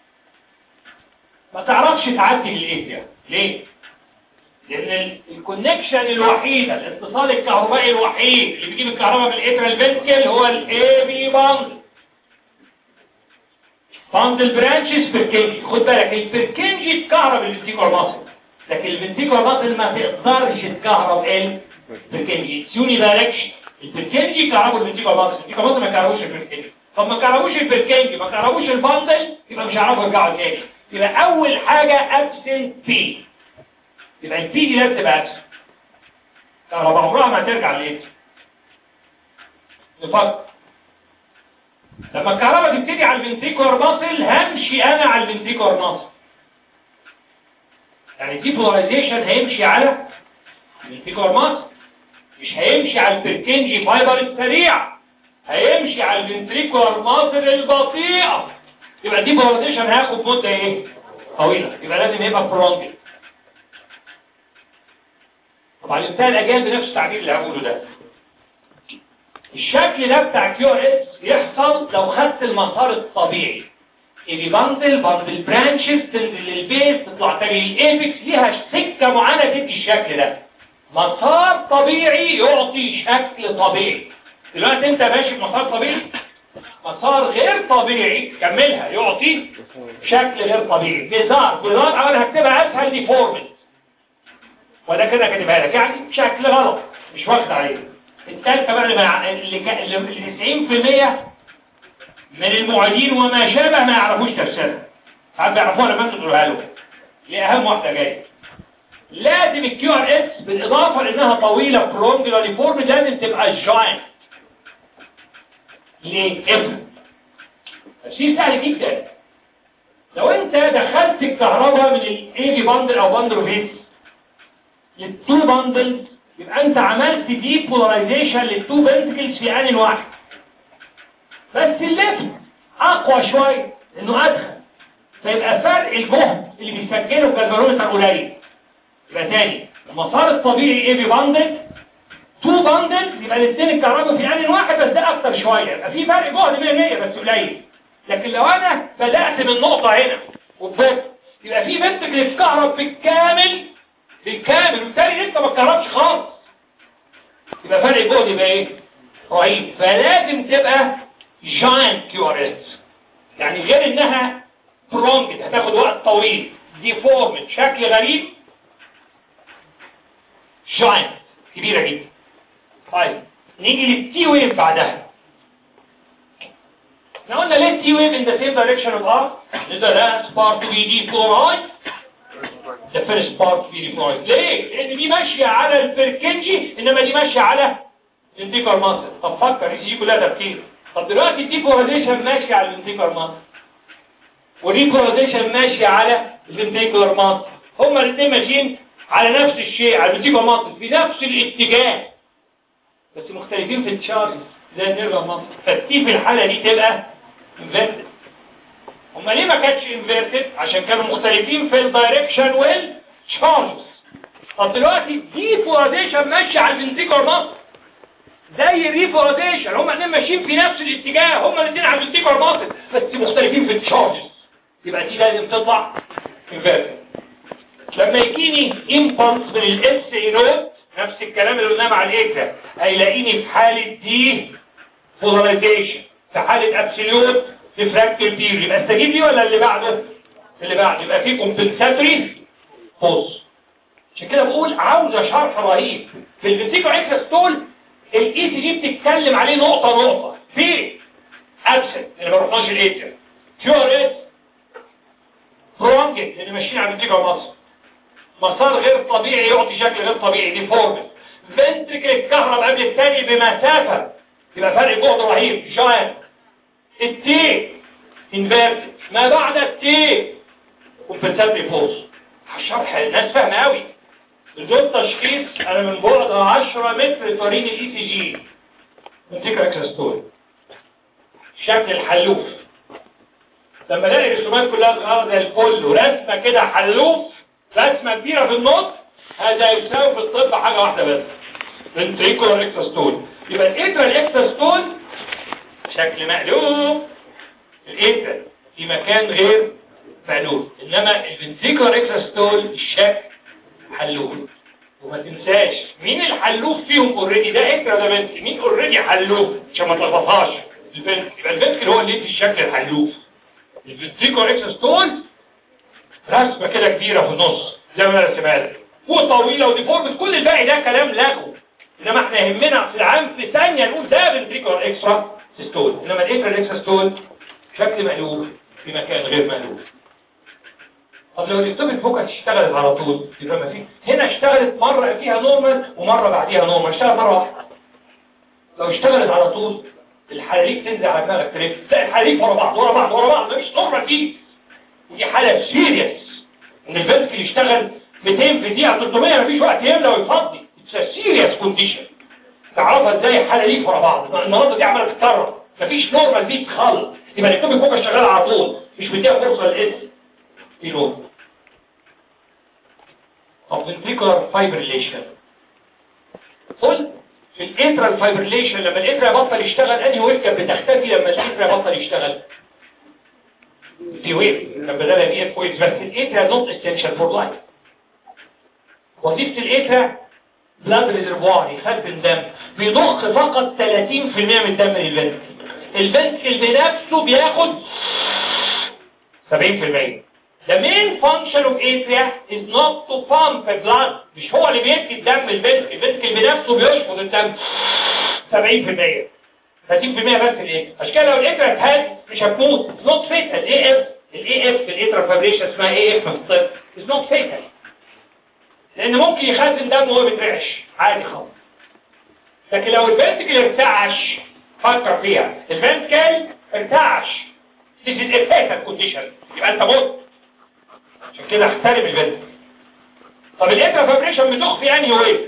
ما تعرفش تعدي للاتيا ليه لان الكونكشن الوحيده الاتصال الكهربائي الوحيد اللي بيجيب الكهرباء من الاترا الفنتكل هو الاي بي باند باند البرانشز بيركنجي خد بالك البركنجي تكهرب الفنتيكولار ماسل لكن الفنتيكولار ماسل ما تقدرش تكهرب البركنجي تيوني دايركشن البركنجي كهربوا الفنتيكولار ماسل الفنتيكولار ماسل ما كهربوش البركنجي طب ما كهربوش البركنجي ما كهربوش الباندل يبقى مش هيعرفوا يرجعوا تاني يبقى اول حاجه ابسنت بي يبقى البي دي لازم تبقى ابسنت كهرباء عمرها ما ترجع ليه نفكر لما الكهرباء تبتدي على الفنتيكولار ماسل همشي انا على الفنتيكولار ماسل يعني دي بولاريزيشن هيمشي على الفنتيكولار ماسل مش هيمشي على البركنجي فايبر السريع هيمشي على الفنتريكولار ماسل البطيئه يبقى دي بولاريزيشن هياخد مده ايه طويله يبقى لازم يبقى برونجل طبعا الانسان الاجيال بنفس التعبير اللي هقوله ده الشكل ده بتاع كيو اس يحصل لو خدت المسار الطبيعي اللي بندل بندل برانشز تنزل للبيس تطلع تاني للايبكس ليها سكه معينه تدي الشكل ده مسار طبيعي يعطي شكل طبيعي دلوقتي انت ماشي بمسار طبيعي مسار غير طبيعي كملها يعطي شكل غير طبيعي بزار بزار انا هكتبها اسهل ديفورمنت وده كده كاتبها لك يعني شكل غلط مش واخد عليه الثالثه بقى اللي مع- اللي كا- اللي 90% من المعيدين وما شابه ما يعرفوش تفسيرها ساعات بيعرفوها لما انت تقولها له دي اهم واحده جايه لازم الكيو ار اس بالاضافه لانها طويله برونجلر ديفورم لازم تبقى جاينت ليه؟ افهم تفسير سهل جدا لو انت دخلت الكهرباء من الاي في باندل او باندل فيس للتو باندلز يبقى انت عملت دي بولاريزيشن للتو بنتكلز في ان واحد بس الليفت اقوى شويه لانه ادخل فيبقى فرق الجهد اللي بيسجله الجلفانومتر قليل يبقى تاني المسار الطبيعي ايه في باندل تو باندل يبقى الاثنين الكهرباء في ان واحد بس ده اكتر شويه يبقى في فرق جهد 100 بس قليل لكن لو انا بدات من نقطه هنا وبدأت يبقى في بنتكل اتكهرب بالكامل بالكامل وبالتالي لسه ما اتكهربش خالص يبقى فرق الجهد يبقى ايه رهيب فلازم تبقى جاينت كيو ار اس يعني غير انها برونجد هتاخد وقت طويل ديفورمد شكل غريب جاينت كبيرة جدا طيب نيجي للتي ويف بعدها احنا قلنا ليه التي ويف in the same direction of R the last part to be deployed the first part to be deployed ليه؟ لان دي ماشية على البركنجي انما دي ماشية على الانتيكر ماسل طب فكر دي كلها تفكير طب دلوقتي الديبولاريزيشن ماشي على الانتيكر ماسل والريبولاريزيشن ماشي على الانتيكر ماسل هما الاثنين ماشيين على نفس الشيء على الانتيكر ماسل في نفس الاتجاه بس مختلفين في التشارجز زي النيرفا ماسل فالتي في الحالة دي تبقى انفيرتد هما ليه ما كانتش انفيرتد عشان كانوا مختلفين في الدايركشن والتشارجز طب دلوقتي الديبولاريزيشن ماشي على الانتيكر ماسل زي الريفوراديشن هما الاثنين ماشيين في نفس الاتجاه هما الاثنين على الانتيكر ماسل بس مختلفين في التشارجز يبقى دي لازم تطلع انفيرتد لما يجيني امبلس من الاس اينوت نفس الكلام اللي قلناه مع الاكتا هيلاقيني في حالة دي بولاريزيشن في حالة ابسوليوت ريفراكتيف بير يبقى استجيب لي ولا اللي بعده اللي بعده يبقى في كومبنساتوري بوز عشان كده بقول عاوزة شرح رهيب في الفيزيكو اكسستول الاي سي جي بتتكلم عليه نقطة نقطة في ابسنت اللي ما رحناش الايتر كيوريت برونجت اللي ماشيين على الفيزيكو مصر مسار غير طبيعي يعطي شكل غير طبيعي ديفورمد فنتريكل الكهرب قبل الثاني بمسافة يبقى فرق جهد رهيب جاينت التي انفيرتد ما بعد التي كومبنساتري بوز شرح الناس فاهمه قوي بدون تشخيص انا من بعد 10 متر توريني الاي سي جي منتيكا اكسستول شكل الحلوف لما الاقي الرسومات كلها صغيره زي الفل ورسمه كده حلوف رسمه كبيره في النص هذا يساوي في الطب حاجه واحده بس ventricular اكسستول يبقى الاترال اكسستول شكل مقلوب الاترال في مكان غير مقلوب انما الفنتريكولار اكسستول الشكل حلوف وما تنساش مين الحلوف فيهم اوريدي ده اترا ده بنت مين اوريدي حلوف عشان ما تلخبطهاش البنت يبقى البنت هو اللي يدي الشكل الحلوف الفنتريكولار اكسستول رسمه كده كبيره في النص زي ما انا رسمها لك وطويله وديفورمد كل الباقي ده كلام لغو انما احنا يهمنا في العام في ثانيه نقول ده فنتريكولار اكسترا سيستول انما الاترا اكسستول شكل مقلوب في مكان غير مقلوب طب لو الاكتوبيك فوكس اشتغلت على طول يبقى ما في هنا اشتغلت مرة فيها نورمال ومرة بعديها نورمال اشتغل مرة واحدة لو اشتغلت على طول الحراريك تنزل على دماغك تلف تلاقي الحراريك ورا بعض ورا بعض ورا بعض مفيش نورمال فيه ودي حالة سيريس ان الفنتكل يشتغل 200 في الدقيقة 300 مفيش وقت يملى ويفضي اتس سيريس كونديشن تعرفها ازاي الحالة ورا بعض المناطق دي عمالة تتكرر مفيش نورمال فيه خالص يبقى الاكتوبيك فوكس شغال على طول مش مديها فرصة للاس في نورمال of ventricular fibrillation قل في الاترال فايبريليشن لما الاترا يبطل يشتغل انهي ويف كانت بتختفي لما الاترا يبطل يشتغل دي ويف كان بدلها دي اف ويف بس الاترا نوت اسينشال فور لايف وظيفه الاترا بلاد ريزرفوار يخزن دم بيضخ فقط 30% من الدم للفنتكل الفنتكل بنفسه بياخد 70% The main function of atria is not to pump blood مش هو اللي بيدي الدم الفنتكل الفنتكل بنفسه بيشفط الدم 70% 30% بس الايه عشان كده لو الاترا اتهد مش هتموت it's not fatal الاي اف الاي اف في الاترا فابريشن اسمها اي اف في الطب it's not fatal لان ممكن يخزن دم وهو بيترعش عادي خالص لكن لو الفنتكل ارتعش فكر فيها الفنتكل ارتعش this is a fatal condition يبقى انت موت عشان كده احترم الفنتكل طب الاترا فابريشن بتخفي انهي ويف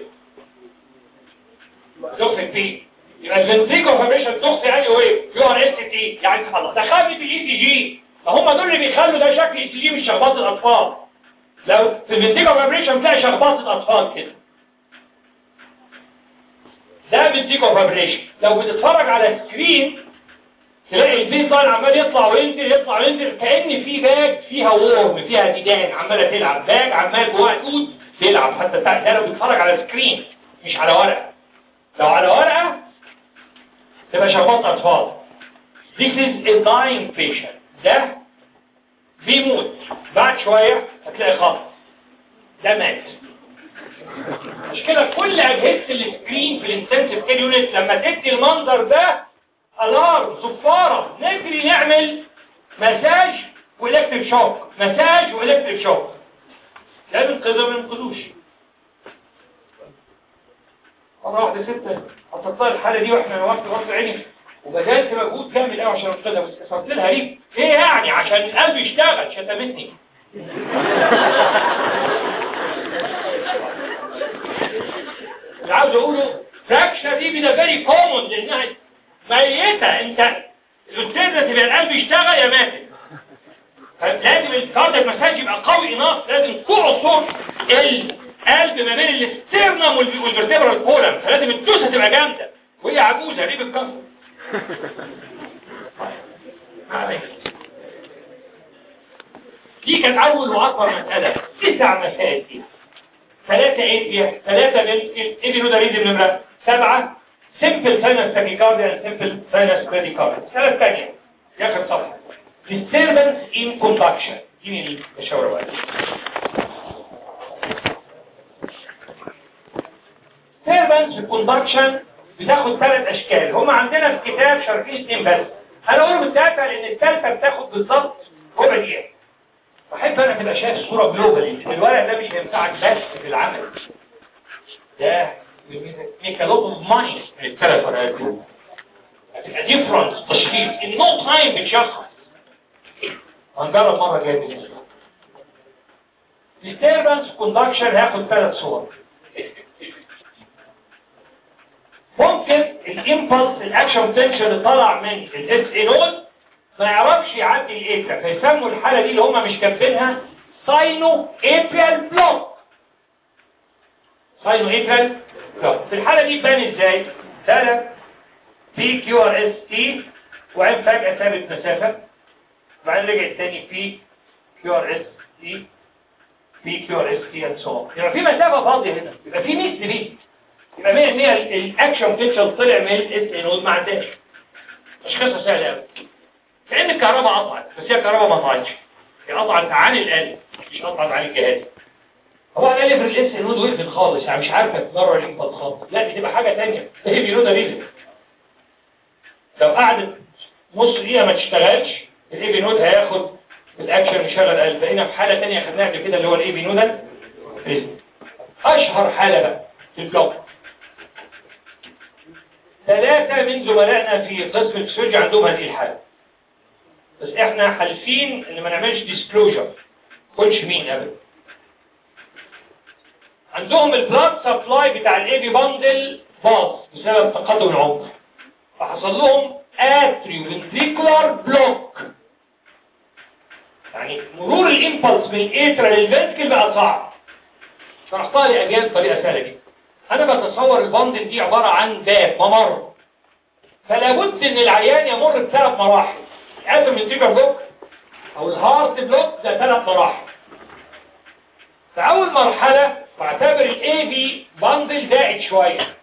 تخفي بي يبقى الفنتيكو فابريشن تخفي انهي ويف يو ار اس تي يعني خلاص ده خفي في الاي سي جي فهم دول اللي بيخلوا ده شكل اي سي جي مش شخبطه الاطفال لو في الفنتيكو فابريشن تلاقي شخبطه اطفال كده ده فنتيكو فابريشن لو بتتفرج على سكرين تلاقي البيت لاين عمال يطلع وينزل يطلع وينزل كأن في باج فيها وورم فيها ديدان عماله تلعب باج عمال جواها دود تلعب حتى ده لو بتتفرج على سكرين مش على ورقه لو على ورقه تبقى شخبطه اطفال This is a dying patient ده بيموت بعد شوية هتلاقي خط ده مات مش كده كل أجهزة السكرين في الانتنسيف كير يونت لما تدي المنظر ده الارم صفارة نجري نعمل مساج والكتريك شوك مساج والكتريك شوك لا بنقذه ما بنقذوش مرة واحدة ستة حطيت لها الحالة دي واحنا وقت وقت عيني وبذلت مجهود جامد قوي عشان انقذها بس كسرت لها ليه؟ ايه يعني عشان القلب يشتغل شتمتني اللي عاوز اقوله فراكشر دي بدا فيري كومون لانها ميتة انت الاستاذ تبقى القلب يشتغل يا ماتت لازم الكاردياك مساج يبقى قوي اناف لازم تعصر القلب ما بين الاسترنم والفرتبرال كولم فلازم الدوسه تبقى جامده وهي عجوزه ليه بتكسر دي كانت اول واكبر مساله تسع مسائل دي ثلاثه ايه ثلاثه من ايبينوداريزم نمره سبعه سمبل ساينس تاكيكارديا سمبل ساينس بريديكارديا الثلاث ثانيه دي اخر صفحه disturbance in conduction دي مين الشاور بقى disturbance in conduction بتاخد ثلاث اشكال هم عندنا في كتاب شارحين اثنين بس انا اقول بالثالثه لان الثالثه بتاخد بالظبط ربع دقيقه بحب انا تبقى شايف الصوره جلوبالي لان الورق ده مش هينفعك بس في العمل ده make a lot of money من الثلاث ورقات دول هتبقى ديفرنس تشخيص in no time بتشخص هنجرب مرة جاية بالنسبة disturbance conduction هاخد ثلاث صور ممكن الامبلس الاكشن بوتنشال اللي طلع من الاس اي نود ما يعرفش يعدي الايترا فيسموا الحالة دي اللي هم مش كاتبينها ساينو ايبيال بلوك ساينو ايبيال بلوك في الحالة دي تبان ازاي؟ ثلاث بي كيو ار اس تي وبعدين فجأة ثابت مسافة بعدين رجع تاني في كيو ار اس تي في كيو ار اس تي اند سو يبقى في مسافة فاضية هنا يبقى في ميس بي يبقى 100% الاكشن بوتنشال طلع من الاس ان نود ما عداش مش قصه سهله قوي كأن الكهرباء قطعت بس هي الكهرباء ما قطعتش هي قطعت عن القلب مش قطعت عن الجهاز هو قال في الاس ان نود وقفت خالص يعني مش عارفه تمرر الامبلس خالص لا دي تبقى حاجه ثانيه هي بينودا ريزن لو قعدت نص دقيقه ما تشتغلش الاي بي نود هياخد الاكشن يشغل قلب بقينا في حاله ثانيه خدناها قبل كده اللي هو الاي بي نودا ريزن اشهر حاله بقى في البلوك ثلاثة من زملائنا في قسم الفسيولوجي عندهم هذه الحالة بس احنا حالفين ان ما نعملش ديسكلوجر كلش مين ابدا عندهم البلاد سبلاي بتاع الاي بي باندل باظ بسبب تقدم العمر فحصل لهم اتريو فنتريكولار بلوك يعني مرور الامبلس من الاترا للفنتكل بقى صعب شرحتها لاجيال بطريقه سهله جدا
انا بتصور البندل دي عبارة عن باب ممر فلا بد ان العيان يمر بثلاث مراحل ادم التيجر بلوك او الهارت بلوك ده ثلاث مراحل فاول مرحلة بعتبر الاي بي بندل زائد شوية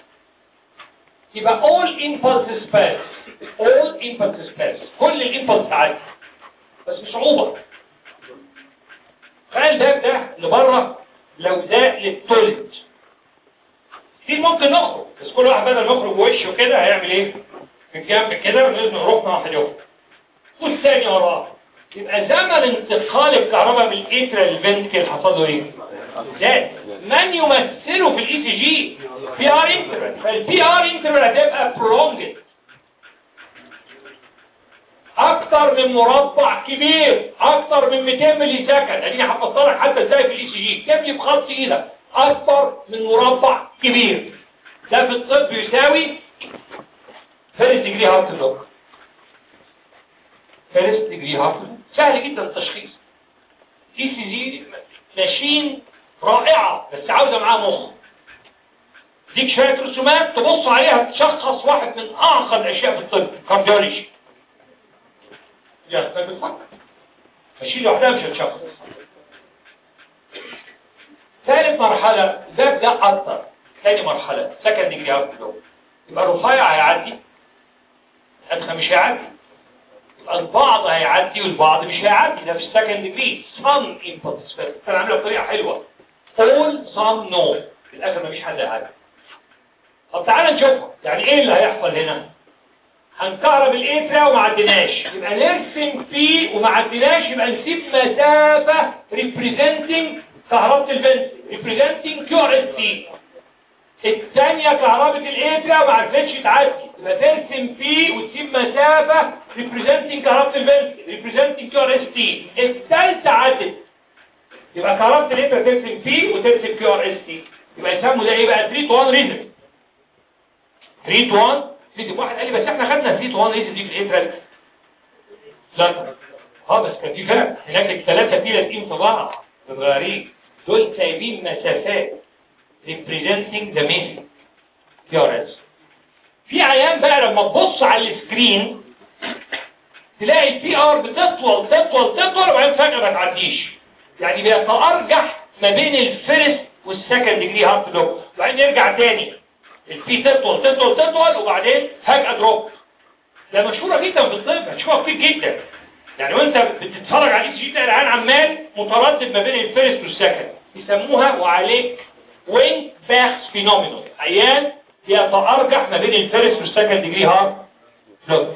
يبقى all impulses pass all impulses pass كل الامبلس تعدي بس بصعوبة خلي الباب ده اللي بره لو ده للتولد في ممكن نخرج بس كل واحد بدل ما يخرج بوشه كده هيعمل ايه من جنب كده ونزنق روحنا واحد يخرج والثاني وراه يبقى زمن انتقال الكهرباء من الاترا للفنتكل حصل له ايه زاد من يمثله في الاي سي جي بي ار انترفال فالبي ار انترفال هتبقى برولونجد اكتر من مربع كبير اكتر من 200 ملي سكند اديني هفصلك حتى ازاي في الاي سي جي كتب لي بخط ايدك اكبر من مربع كبير ده في الطب يساوي فيرست ديجري هارت بلوك فيرست ديجري هارت بلوك سهل جدا التشخيص اي سي جي ماشين رائعة بس عاوزة معاها مخ ديك شوية رسومات تبص عليها تشخص واحد من أعقد الأشياء في الطب كارديولوجي يا أستاذ بتفكر ماشين لوحدها مش هتشخص ثالث مرحلة ده ده أكتر ثاني مرحلة سكند ديجري هارت بلوك يبقى الرفيع هيعدي الأدخى مش هيعدي يبقى البعض هيعدي والبعض مش هيعدي ده في السكند ديجري some impulse كان عاملها بطريقة حلوة all some no في الآخر مفيش حد هيعدي طب تعالى نشوفها يعني ايه اللي هيحصل هنا هنكهرب الاترا وما عديناش يبقى نرسم فيه وما عديناش يبقى نسيب مسافة representing كهربة البنز representing QRST الثانية كهربة الاترا وما عرفتش تعدي يبقى ترسم فيه وتسيب مسافة representing كهربة البنز representing QRST الثالثة عدت يبقى كهربة الاترا ترسم فيه وترسم QRST يبقى يسموا ده ايه بقى 3 to 1 ريزم 3 to 1 ريزم واحد قال لي بس احنا خدنا 3 to 1 ريزم دي في الاترا لا اه بس كان في فرق هناك الثلاثة فيه لازقين في بعض متغيرين دول سايبين مسافات representing the main PRS في عيان بقى لما تبص على السكرين تلاقي البي ار بتطول تطول تطول وبعدين فجأة ما تعديش يعني بيتأرجح ما بين الفيرست والسكند ديجري هارت بلوك وبعدين يرجع تاني البي تطول تطول تطول وبعدين فجأة دروب ده مشهورة جدا في الطب هتشوفها كتير جدا يعني وانت بتتفرج على الاي جي العيان عمال متردد ما بين الفيرست والسكند يسموها وعليك وين باخس فينومينال عيان يتأرجح ما بين الفيرست والسكند ديجري هارت بلوك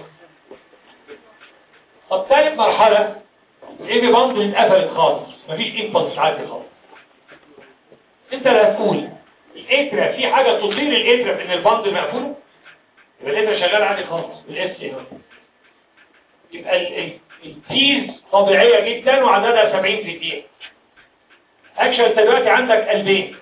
طب ثالث مرحلة الاي بي باندل اتقفلت خالص مفيش امبلس عادي خالص انت لا تقول الاترا في حاجة تطير الاترا في ان الباندل مقفول يبقى الاترا شغال عادي خالص بالاس يبقى التيز طبيعية جدا وعددها 70 في الدقيقة اكشن انت دلوقتي عندك قلبين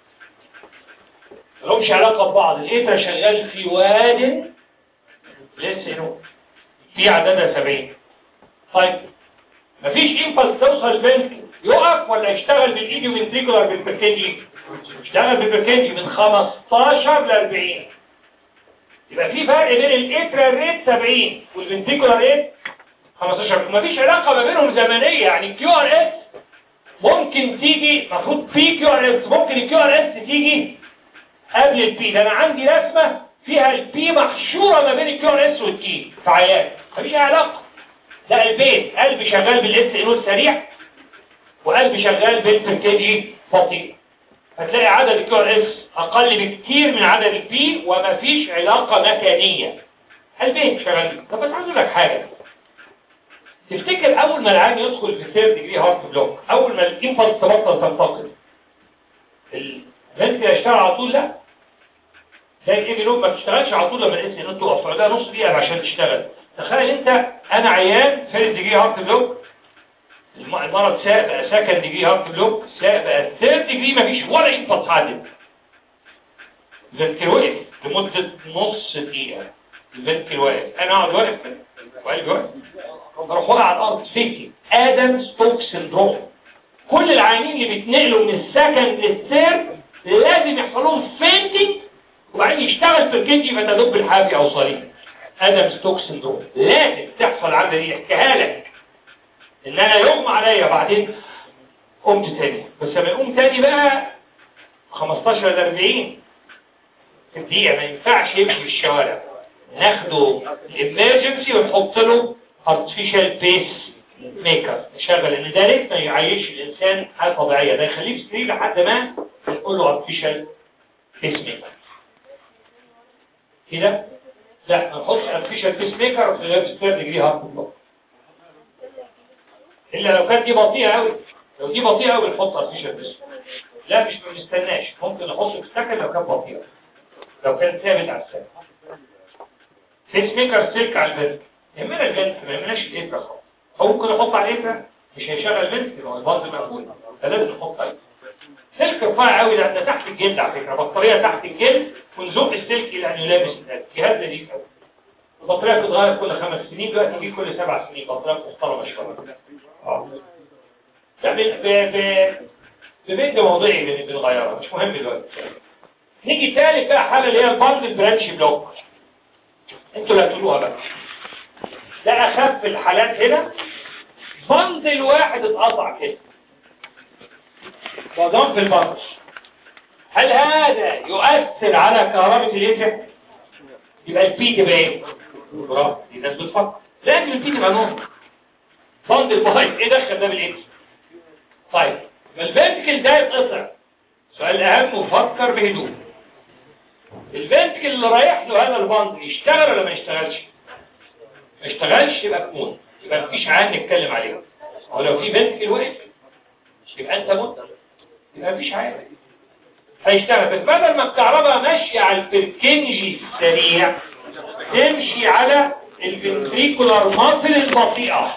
ملهمش علاقة ببعض الاترا شغال في واد لسه نو في عددها 70 طيب مفيش امبلس توصل البنك يقف ولا يشتغل بالايديو فنتريكولار بالبركنجي يشتغل بالبركنجي من 15 ل 40 يبقى في فرق بين الاترا ريت 70 والفنتريكولار ريت 15 مفيش علاقة ما بينهم زمنية يعني كيو ار اس ممكن تيجي المفروض في كيو ار اس ممكن الكيو ار اس تيجي قبل البي ده انا عندي رسمة فيها البي محشورة ما بين الكيو ار اس والتي في عيان مفيش علاقة ده قلبين قلب شغال بالاس انو سريع وقلب شغال بالبركيجي بطيء هتلاقي عدد الكيو ار اس اقل بكتير من عدد البي ومفيش علاقة مكانية قلبين شغالين طب بس عايز اقول لك حاجة تفتكر اول ما العيان يدخل في ثيرد ديجري هارت بلوك اول ما الامبلس تبطل تنتقل الفنتي يشتغل على طول لا زي الاي لوب ما بتشتغلش على طول لما الاس ان تقف تقعدها نص دقيقه عشان تشتغل تخيل انت انا عيان ثيرد ديجري هارت بلوك المرض ساء بقى سكند ديجري هارت بلوك ساء بقى ثيرد ديجري مفيش ولا امبلس عادل الفنتكل وقف لمده نص دقيقه الفنتكل واقف انا اقعد واقف وقلبي واقف بروح واقع على الارض سكي ادم ستوك سندروم كل العيانين اللي بيتنقلوا من السكند للثيرد لازم يحصل لهم فينتنج وبعدين يشتغل في الكنجي فتدب الحافي او صليب ادم ستوك سندروم لازم تحصل عندي دي احكيها لك ان انا يغمى عليا بعدين قمت تاني بس لما يقوم تاني بقى 15 ل 40 في الدقيقه ما ينفعش يمشي في الشوارع ناخده الامرجنسي ونحط له ارتفيشال بيس ميكر نشغل ان ده ريت ما يعيش الانسان حاله طبيعيه ده يخليه في سرير لحد ما نقول له ارتفيشال بيس ميكر كده لا ما نحطش ارتفيشال بيس ميكر في غير ستير ديجري هارت بلوك الا لو كانت دي بطيئه قوي لو دي بطيئه قوي نحط ارتفيشال بيس لا مش ما بنستناش ممكن نحطه في السكن لو كانت بطيئه لو كان ثابت على السكن بيس ميكر سلك على البنت يهمنا البنت ما يهمناش الابره خالص هو ممكن نحط على الابره مش هيشغل بنت ما هو الباص مقفول فلازم نحط عليه سلك رفيع قوي ده ده تحت الجلد على فكره بطاريه تحت الجلد ونزق السلك الى ان يلامس القلب جهاز لذيذ قوي البطاريه بتتغير كل خمس سنين دلوقتي في كل سبع سنين بطاريه محترمه شويه اه لا ب ب ببند موضعي بن- بنغيرها مش مهم دلوقتي نيجي تالت بقى حاله اللي هي الباندل برانش بلوك انتوا اللي هتقولوها بقى ده اخف الحالات هنا بندل واحد اتقطع كده وضم في البندل هل هذا يؤثر على كهرباء الإنسان؟ يبقى البي تبقى ايه؟ برافو دي ناس بتفكر لازم البي تبقى نور بندل بايظ ايه دخل ده بالإنس؟ طيب ما الفنتكل ده يتقطع سؤال اهم وفكر بهدوء الفنتكل اللي رايح له هذا البندل يشتغل ولا ما يشتغلش؟ ما اشتغلش يبقى كمون يبقى مفيش عين نتكلم عليه ولو في فنتكل وقف يبقى انت مت يبقى مفيش عين هيشتغل بس بدل ما الكهرباء ماشيه على البركنجي السريع تمشي على الفنتريكولار ماسل البطيئه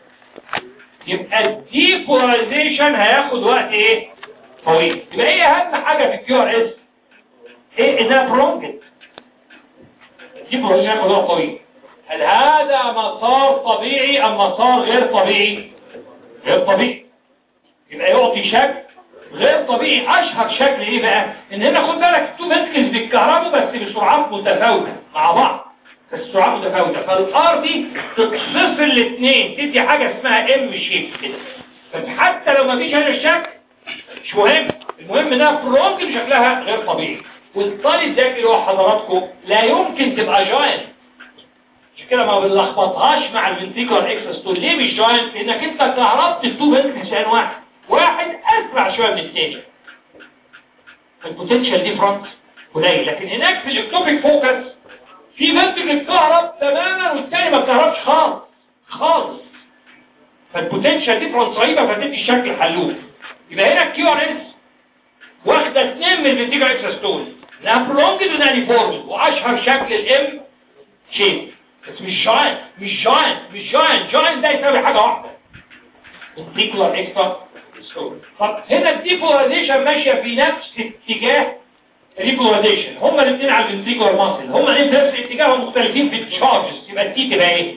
يبقى الديبولاريزيشن هياخد وقت ايه طويل يبقى ايه اهم حاجه في الكيو ار اس ايه انها برونجت الديبولاريزيشن هياخد وقت طويل هل هذا مسار طبيعي ام مسار غير طبيعي غير طبيعي يبقى يعطي شكل غير طبيعي اشهر شكل ايه بقى ان هنا خد بالك التو فنتكلز بيتكهربوا بس بسرعات متفاوته مع بعض بس سرعات متفاوته فالار دي تتصل الاثنين تدي حاجه اسمها ام شيب كده فحتى لو ما فيش هذا الشكل مش مهم المهم انها برونج شكلها غير طبيعي والطالب ده اللي هو حضراتكم لا يمكن تبقى جاينت عشان كده ما بنلخبطهاش مع الفنتيكولار اكسستول ليه مش جاينت لانك انت كهربت التو فنتكلز عشان واحد واحد اسرع شويه من الثاني البوتنشال ديفرنس قليل لكن هناك في الاكتوبيك فوكس في فنتكل اتكهرب تماما والثاني ما اتكهربش خالص خالص فالبوتنشال ديفرنس رهيبه فتدي الشكل حلوف يبقى هنا الكيو ار اس واخده اثنين من الفنتيكولار اكسستول انها برونجد وانها ديفورمد واشهر شكل الام شيب بس مش جاينت مش جاينت مش جاينت جاينت ده يساوي حاجه واحده ventricular extra طب هنا الديبولاريزيشن ماشيه في نفس اتجاه الريبولاريزيشن هما الاثنين على الفنتريكولار ماسل هما الاثنين في نفس الاتجاه ومختلفين في التشارجز يبقى التي تبقى ايه؟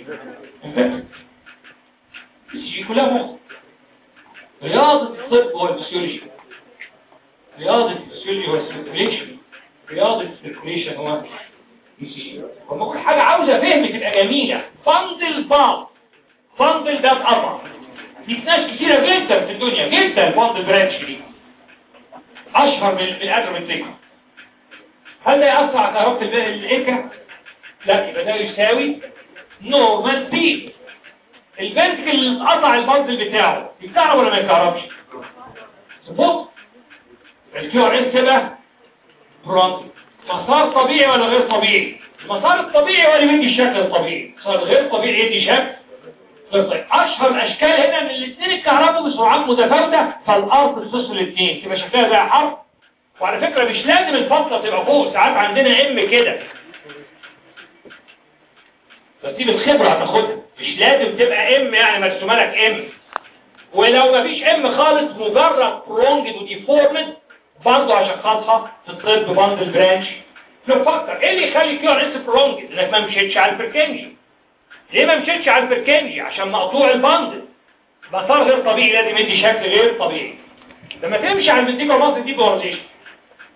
دي كلها مخ رياضة الطب والفسيولوجي رياضة الفسيولوجي هو السيركوليشن رياضة السيركوليشن هو هم كل حاجة عاوزة فهم تبقى جميلة فندل بعض فندل ده اتقطع في ناس كتيرة جدا في الدنيا جدا الفندل برانش دي اشهر من من الادرومنتيكا هل ده يأثر على كهربة الب- الإيكا؟ لا يبقى ده يساوي نورمال بي الفنتكل اللي اتقطع البندل بتاعه يتكهرب ولا ما يتكهربش؟ بص الكيو ار اس تبقى برونز مسار طبيعي ولا غير طبيعي؟ المسار الطبيعي هو اللي بيدي الشكل الطبيعي المسار الغير طبيعي يدي شكل غير طبيعي اشهر الاشكال هنا ان الاثنين اتكهربوا بسرعات متفاوته فالارض تفصل الاثنين تبقى شكلها زي حرف وعلى فكرة مش لازم الفصلة تبقى فوق ساعات عندنا ام كده بس دي بالخبرة هتاخدها مش لازم تبقى ام يعني مرسومه لك ام ولو ما فيش ام خالص مجرد برونجد وديفورمد برضه هشخصها في الطب باندل برانش نفكر ايه اللي يخلي كيو ار اس برونجد انك ما مشيتش على البركنجي ليه ما مشيتش على البركنجي عشان مقطوع الباندل مسار غير طبيعي لازم يدي شكل غير طبيعي لما تمشي على الفنتيكو ماسل دي بورزيشن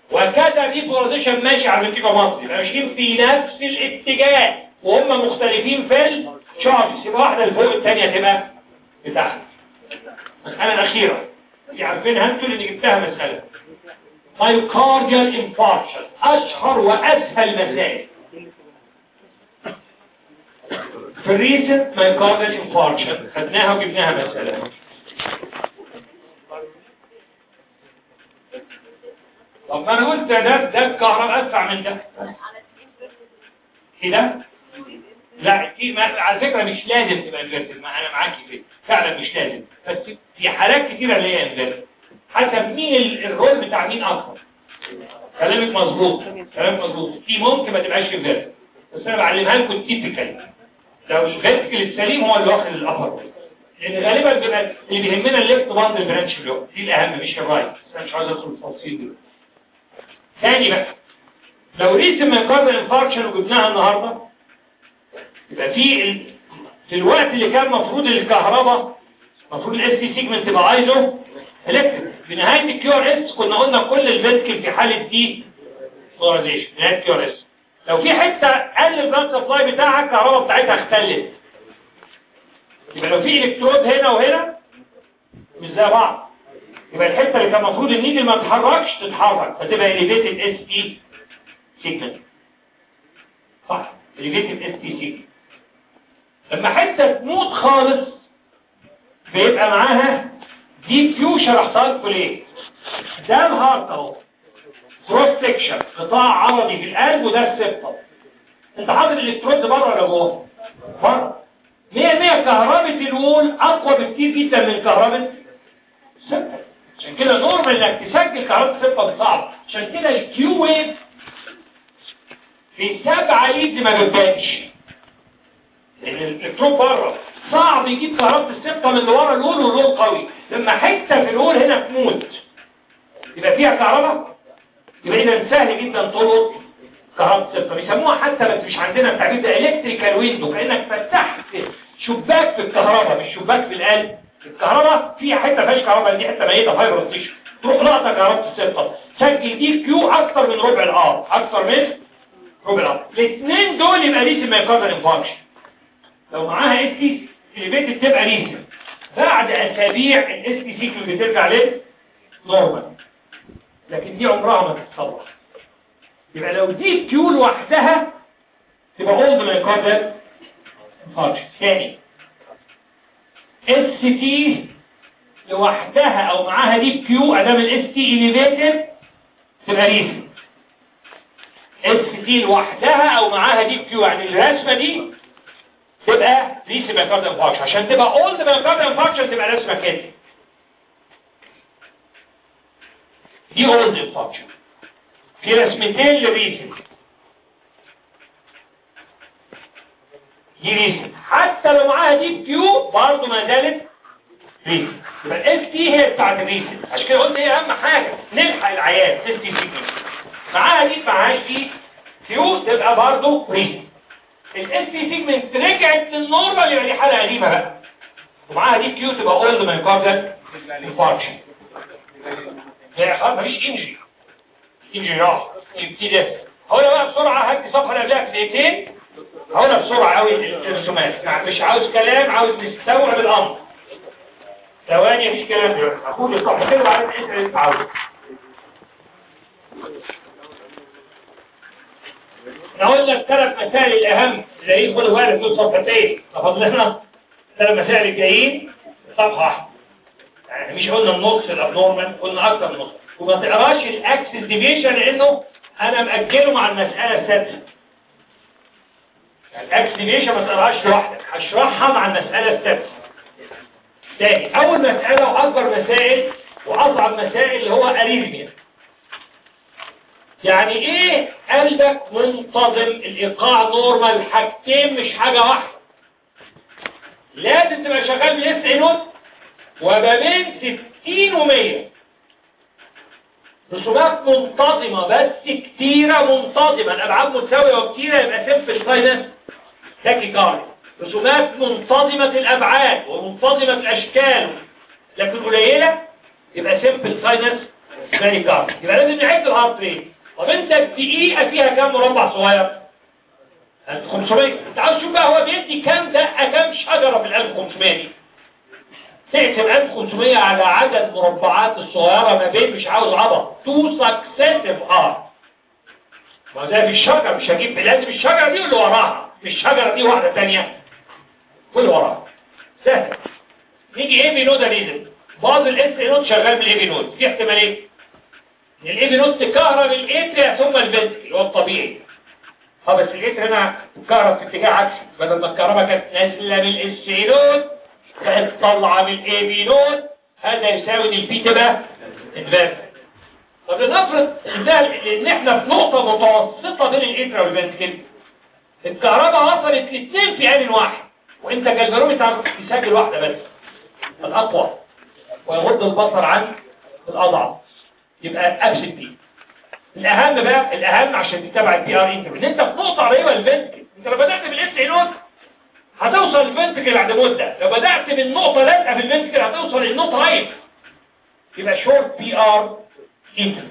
وكذا ديبولاريزيشن ماشي على الفيتيكا مصر يبقى ماشيين في نفس الاتجاه وهم مختلفين في الشارجز يبقى واحده لفوق الثانيه تبقى لتحت المساله الاخيره دي عارفينها انتوا اللي جبتها مساله مايوكارديال انفاركشن اشهر واسهل مسائل في الريسنت مايوكارديال انفاركشن خدناها وجبناها مساله طب ما انا قلت ده ده الكهرباء اسرع من ده كده لا دي ما على فكره مش لازم تبقى انفيرتد ما انا معاكي في فعلا مش لازم بس في حالات كتيره اللي هي انفيرتد حسب مين ال- الرول بتاع مين اكتر كلامك مظبوط كلامك مظبوط في ممكن ما تبقاش انفيرتد بس انا بعلمها لكم تيبيكال لو الفيرتيكال السليم هو اللي واخد الابر لان غالبا بيبقى اللي بيهمنا الليفت باند برانش اللي دي الاهم مش الرايت بس انا مش عايز ادخل في التفاصيل دي ثاني بقى لو ريسم مايكارديال انفاركشن وجبناها النهارده يبقى في ال... في الوقت اللي كان مفروض الكهرباء المفروض الاس تي سيجمنت تبقى عايزه الكتريك في نهايه الكيو ار اس كنا قلنا كل الفيرتيكال في حاله دي بولاريزيشن نهايه الكيو ار اس لو في حته قل البلاد سبلاي بتاعها الكهرباء بتاعتها اختلت يبقى لو في الكترود هنا وهنا مش زي بعض يبقى الحته اللي كان المفروض النيدل ما تتحركش تتحرك فتبقى elevated اس تي سيجمنت صح elevated اس تي سيجمنت لما حته تموت خالص بيبقى معاها دي كيو شرحتها لكم ليه ده الهارت اهو كروس سكشن قطاع عرضي في القلب وده السبتم انت حاطط الالكترود بره ولا جوه بره 100 100 كهرباء الوول اقوى بكتير جدا من كهرباء السبتم عشان كده نورمال انك تسجل كهرباء السبتم صعب عشان كده الكيو ويف في سبعة ليد ما بتبانش لان الالكترون بره صعب يجيب كهرباء السبتم اللي ورا الول والول قوي لما حته في الول هنا تموت يبقى فيها كهرباء يبقى اذا سهل جدا تلقط كهرباء السبتم يسموها حتى بس مش عندنا التعبير ده الكتريكال ويندو كانك فتحت شباك في الكهرباء مش شباك في القلب الكهرباء فيها حته فيهاش كهرباء دي حته ميته فايبر تيشو تروح لقطه كهرباء السبتم سجل دي كيو اكتر من ربع الار اكتر من ربع الار الاثنين دول يبقى ريس الميوكاردال انفاركشن لو معاها اس تي البيت بتبقى ريسن بعد اسابيع الاس تي سيكل بترجع ليه نورمال لكن دي عمرها ما تتصلح يبقى لو دي كيو لوحدها تبقى اولد مايكاردال انفاركشن ثاني اس تي لوحدها او معاها دي كيو ادام الاس تي اليفيتد تبقى ريسن اس تي لوحدها او معاها دي كيو يعني الرسمه دي تبقى ريس مايكارديال انفاركشن عشان تبقى اولد مايكارديال انفاركشن تبقى رسمه كده دي اولد انفاركشن في رسمتين للريسن دي ريسن حتى لو معاها دي كيو برضه ما زالت ريسن يبقى الاس تي هي بتاعت الريسن عشان كده قلت ايه اهم حاجه نلحق العيان اس تي سيكونس معاها دي معاهاش دي كيو تبقى برضه ريسن الاس تي سيجمنت رجعت للنورمال يبقى دي حاله قديمه بقى ومعاها دي كيو تبقى اولد مايوكاردال انفاركشن هي خلاص مفيش انجري انجري راح يبتدي هقولها بقى بسرعه هات الصفحه اللي قبلها في دقيقتين هقولها بسرعه قوي الرسومات يعني مش عاوز كلام عاوز نستوعب الامر ثواني مفيش كلام هقول الصفحه كده وبعدين انت اللي انت عاوزه نقول لك ثلاث مسائل الأهم اللي يدخلوا بالك في صفحتين فضلنا ثلاث مسائل الجايين صفحة واحدة يعني مش قلنا النص الابنورمال قلنا أكثر من نص وما تقراش الأكسس ديفيشن لأنه أنا مأجله مع المسألة السادسة يعني الأكسس ديفيشن ما تقراش لوحدك هشرحها مع المسألة السادسة تاني أول مسألة وأكبر مسائل وأصعب مسائل اللي هو أريزميا يعني ايه قلبك منتظم الايقاع نورمال حاجتين مش حاجة واحدة لازم تبقى شغال بالاس نوت وما بين 60 و100 رسومات منتظمة بس كتيرة منتظمة الابعاد متساوية وكتيرة يبقى سيمبل ساينس تاكي كاري رسومات منتظمة الابعاد ومنتظمة الاشكال لكن قليلة يبقى سيمبل ساينس ثاني كارب يبقى لازم نعد الهارت ريت طب انت الدقيقه فيها كام مربع صغير 1500 انت عاوز تشوف بقى هو بيدي كام دقه كام شجره في ال 1500 دي تقسم 1500 على عدد مربعات الصغيره ما بين مش عاوز عبط تو سكسيسيف ار ما زي في الشجره مش هجيب لازم الشجره دي واللي وراها مش الشجره دي واحده ثانيه واللي وراها سهل نيجي ايه بي نود ريزن بعض الاس اي نود شغال بالاي بي نود في احتمالين ان الاي بي نود تكهرب الاتريا ثم الفنتكل اللي هو الطبيعي اه بس الاتريا هنا تكهرب في اتجاه عكسي بدل ما الكهرباء كانت نازله من الاس اي نود كانت طالعه من الاي بي نود هذا يساوي ان البي تبقى انفيرس طب لنفرض ان ده- ان احنا في نقطه متوسطه بين الاتريا والفنتكل الكهرباء وصلت لاثنين في آن واحد وانت كالبرومتر يسجل واحدة بس الأقوى ويغض البصر عن الأضعف يبقى أبسط دي الأهم بقى الأهم عشان تتابع البي ار انتر ان انت في نقطة قريبة للفنتكل انت لو بدأت بالاس اي نوت هتوصل للفنتكل بعد مدة لو بدأت من نقطة لازقة في الفنتكل هتوصل للنقطة رايت يبقى شورت بي ار انتر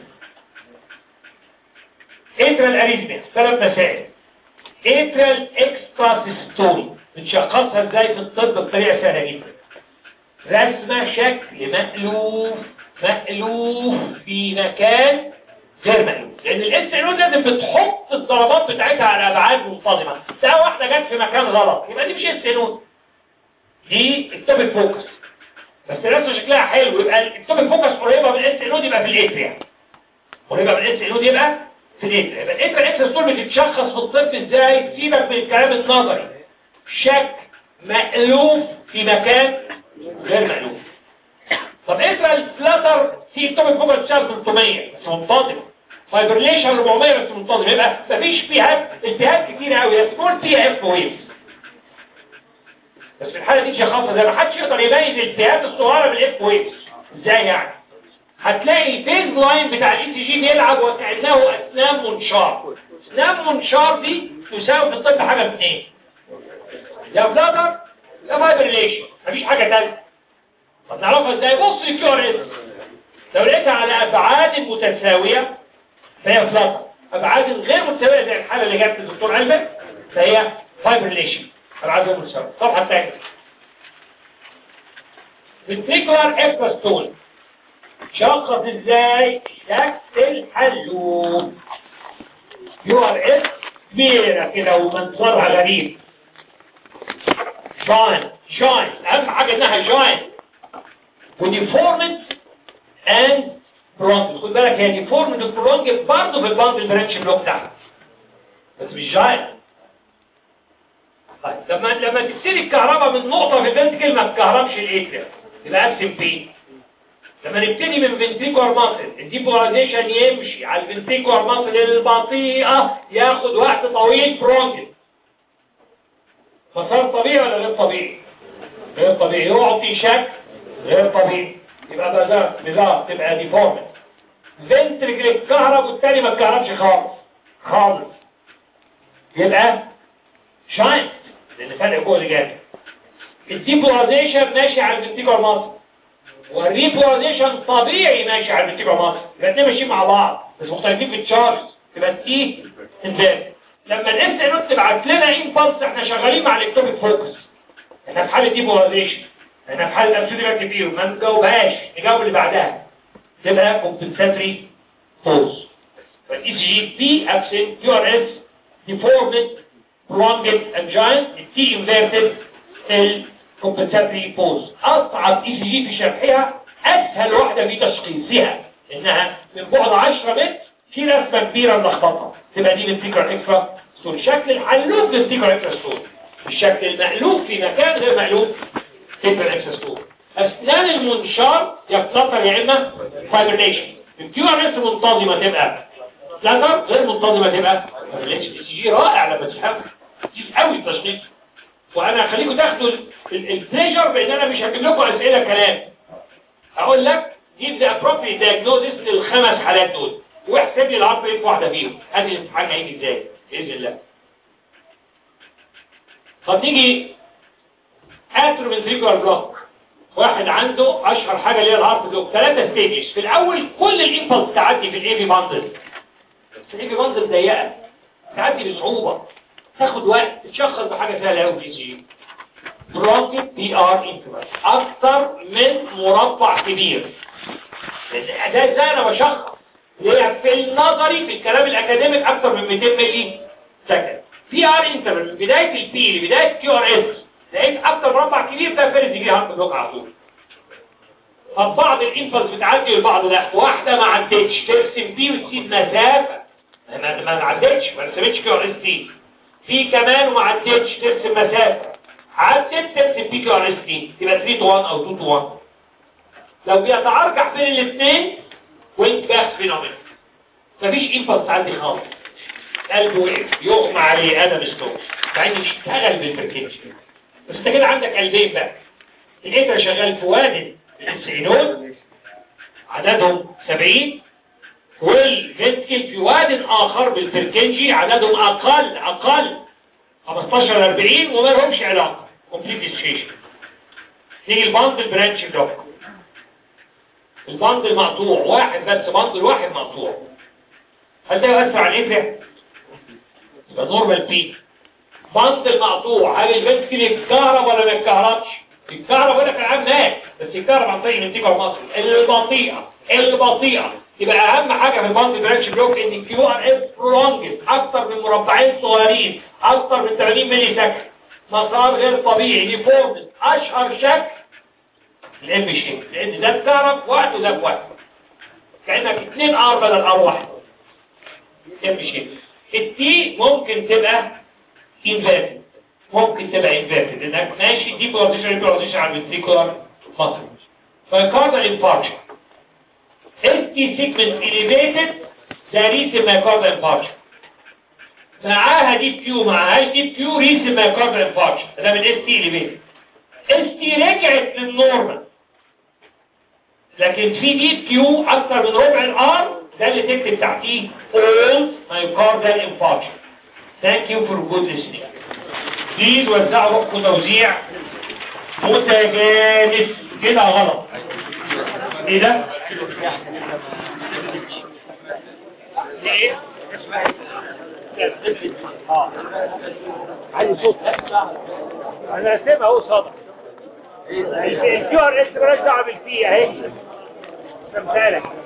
انترال اريزمنت ثلاث مسائل اترال اكسترا سيستولي بتشخصها ازاي في الطب بطريقه سهله جدا رسمه شكل مألوف مألوف في مكان غير مألوف لان الاس ان لازم بتحط الضربات بتاعتها على ابعاد منتظمه ده واحده جت في مكان غلط يبقى دي مش اس ان دي التوبيك فوكس بس الرسمه شكلها حلو يبقى التوبيك فوكس قريبه من الاس ان يبقى في الاتريا قريبه من الاس ان يبقى في الاتريا يبقى الاتريا اكسترا ستول بتتشخص في الطب ازاي سيبك من الكلام النظري شك مألوف في مكان غير مألوف طب اترا الفلاتر في التوبيك فوق بتشتغل 300 بس منتظم فايبرليشن 400 بس منتظم يبقى مفيش فيها التهاب كتير قوي بس كل فيها اف ويف بس في الحاله دي شخصها زي ما حدش يقدر يميز الالتهاب الصغيره بالاف ويف ازاي يعني هتلاقي البيز لاين بتاع الاي سي جي بيلعب وكانه اسنان منشار اسنان منشار دي تساوي في الطب حاجه من اثنين يا بلادر يا فايبريليشن مفيش حاجه ثالثه طب نعرفها ازاي بص الكيو ار اس لو لقيتها على ابعاد متساويه فهي بلادر ابعاد غير متساويه زي الحاله اللي جت للدكتور علبه فهي فايبريليشن ابعاد غير متساويه الصفحه الثانيه ventricular ectastole شخص ازاي شكل الحلوب يو ار اس كبيره كده ومنظرها غريب جاين جاين اهم حاجه انها جاين وديفورمد اند برونج خد بالك هي ديفورمد وبرونج برضه في الباند برانش بلوك تحت بس مش جاين طيب لما لما تبتدي الكهرباء من نقطه في الفنتكل ما تكهربش الاتريا يبقى اكسب بيه لما نبتدي من فنتريكوار ماسل الديبولاريزيشن يمشي على الفنتريكوار ماسل البطيئة ياخد وقت طويل برونجل مسار طبيعي ولا غير طبيعي غير طبيعي يعطي شك غير طبيعي يبقى بزار بزار تبقى ديفورمت فنتريكل الكهرب والتاني ما اتكهربش خالص خالص يبقى شاينت لان فرق جوه جامد الديبولاريزيشن ماشي على الفنتريكوار ماسل والريبولاريزيشن طبيعي ماشي على الفنتيكولا ماسل يبقى الاثنين ماشيين مع بعض بس مختلفين في التشارج تبقى الاي انفيرس لما الاس ان تبعت لنا امبلس احنا شغالين مع الكتروبيك فوكس احنا في حاله ديبولاريزيشن احنا في حاله ابسوليوت كبير ما نجاوبهاش نجاوب اللي بعدها تبقى كومبنساتري فوز فالاي سي جي بي ابسنت كيو ار اس ديفورمد prolonged angina التي انفيرتد الكومبنساتري بوز اصعب اي سي جي في شرحها اسهل واحده في تشخيصها انها من بعد 10 متر في رسمه كبيره ملخبطه تبقى دي الفكره اكسترا ستور شكل الحلوف للفكره اكسترا ستور الشكل المألوف في مكان غير مألوف فكره اكسترا ستور اسنان المنشار يتنطر يا اما فايبريشن الكيو ار اس منتظمه تبقى لاتر غير منتظمه تبقى فايبريشن اي سي جي رائع لما تفهمه كتير قوي التشخيص وانا هخليكم تاخدوا البليجر بان انا مش هجيب لكم اسئله كلام هقول لك give the appropriate diagnosis للخمس حالات دول واحسب لي العرض ايه في واحده فيهم ادي الامتحان هيجي ازاي باذن الله طب نيجي اتروفنتريكولار بلوك
واحد عنده اشهر حاجه اللي هي الهارت بلوك ثلاثه ستيجز في الاول كل الامبلس تعدي في الاي في باندل بس الاي في باندل ضيقه تعدي بصعوبه تاخد وقت تشخص بحاجه سهله قوي في جي برونكت بي ار انترفال اكتر من مربع كبير لأن ده ازاي انا بشخص ليه في النظري في الكلام الاكاديميك اكتر من 200 ملي سكند بي ار انترفال من بدايه البي لبدايه كيو ار اس لقيت اكتر مربع كبير ده فارس يجي هارت بلوك على طول فبعض الانفلز بتعدي والبعض لا واحده ما عدتش ترسم بي وتسيب مسافه ما ما عدتش ما رسمتش كيو ار اس تي في كمان وما عدتش ترسم مسافه عدت ترسم بي كيو ار اس تي تبقى 3 تو 1 او 2 تو 1 لو بيتعرجح بين الاثنين وينت باك فينومين مفيش انفلز تعدي خالص قلبه وقف يغمى عليه ادم ستوكس مع انه بيشتغل بالبركنج بس انت كده عندك قلبين بقى الاتر شغال في واد السينون عددهم 70 والفنتكل في واد اخر بالبركنجي عددهم اقل اقل 15 40 وما لهمش علاقه كومبليت ديسكيشن نيجي الباندل برانش بلوك الباندل مقطوع واحد بس باندل واحد مقطوع هل ده يؤثر على الافرع؟ يبقى نورمال بي باندل مقطوع هل الفنتكل يتكهرب ولا ما يتكهربش؟ يتكهرب ولا كان عام مات بس يتكهرب عن طريق الانتيجر مصر البطيئه البطيئه يبقى اهم حاجه في الباندل برانش بلوك ان كيو ار اس برونجز اكتر من مربعين صغيرين اكتر من 80 ملي سكند مسار غير طبيعي ديفورمز اشهر شكل الام شيب لان ده اتكهرب وقت وده في وقت كانك 2 ار بدل ار واحد ام شيب التي ممكن تبقى انفيرتد ممكن تبقى انفيرتد انك ماشي دي بوزيشن بوزيشن على الفنتريكولار ماسل فيكاردال انفاركشن ST segment elevated ده ريسم مايكاردال انفاركشن معاها ديب كيو معاهاش ديب كيو ريسم مايكاردال انفاركشن ده من ST elevated ST رجعت للنورمال لكن في ديب كيو اكتر من ربع الار ده اللي تكتب تحتيه all myocardial infarction thank you for good listening بليز وزعوا روحكم توزيع متجانس كده غلط ايه ده؟ ايه؟
عايز صوت انا سامع اهو صدى الكيو ار اس مالهاش دعوه بالفي اهي مثالك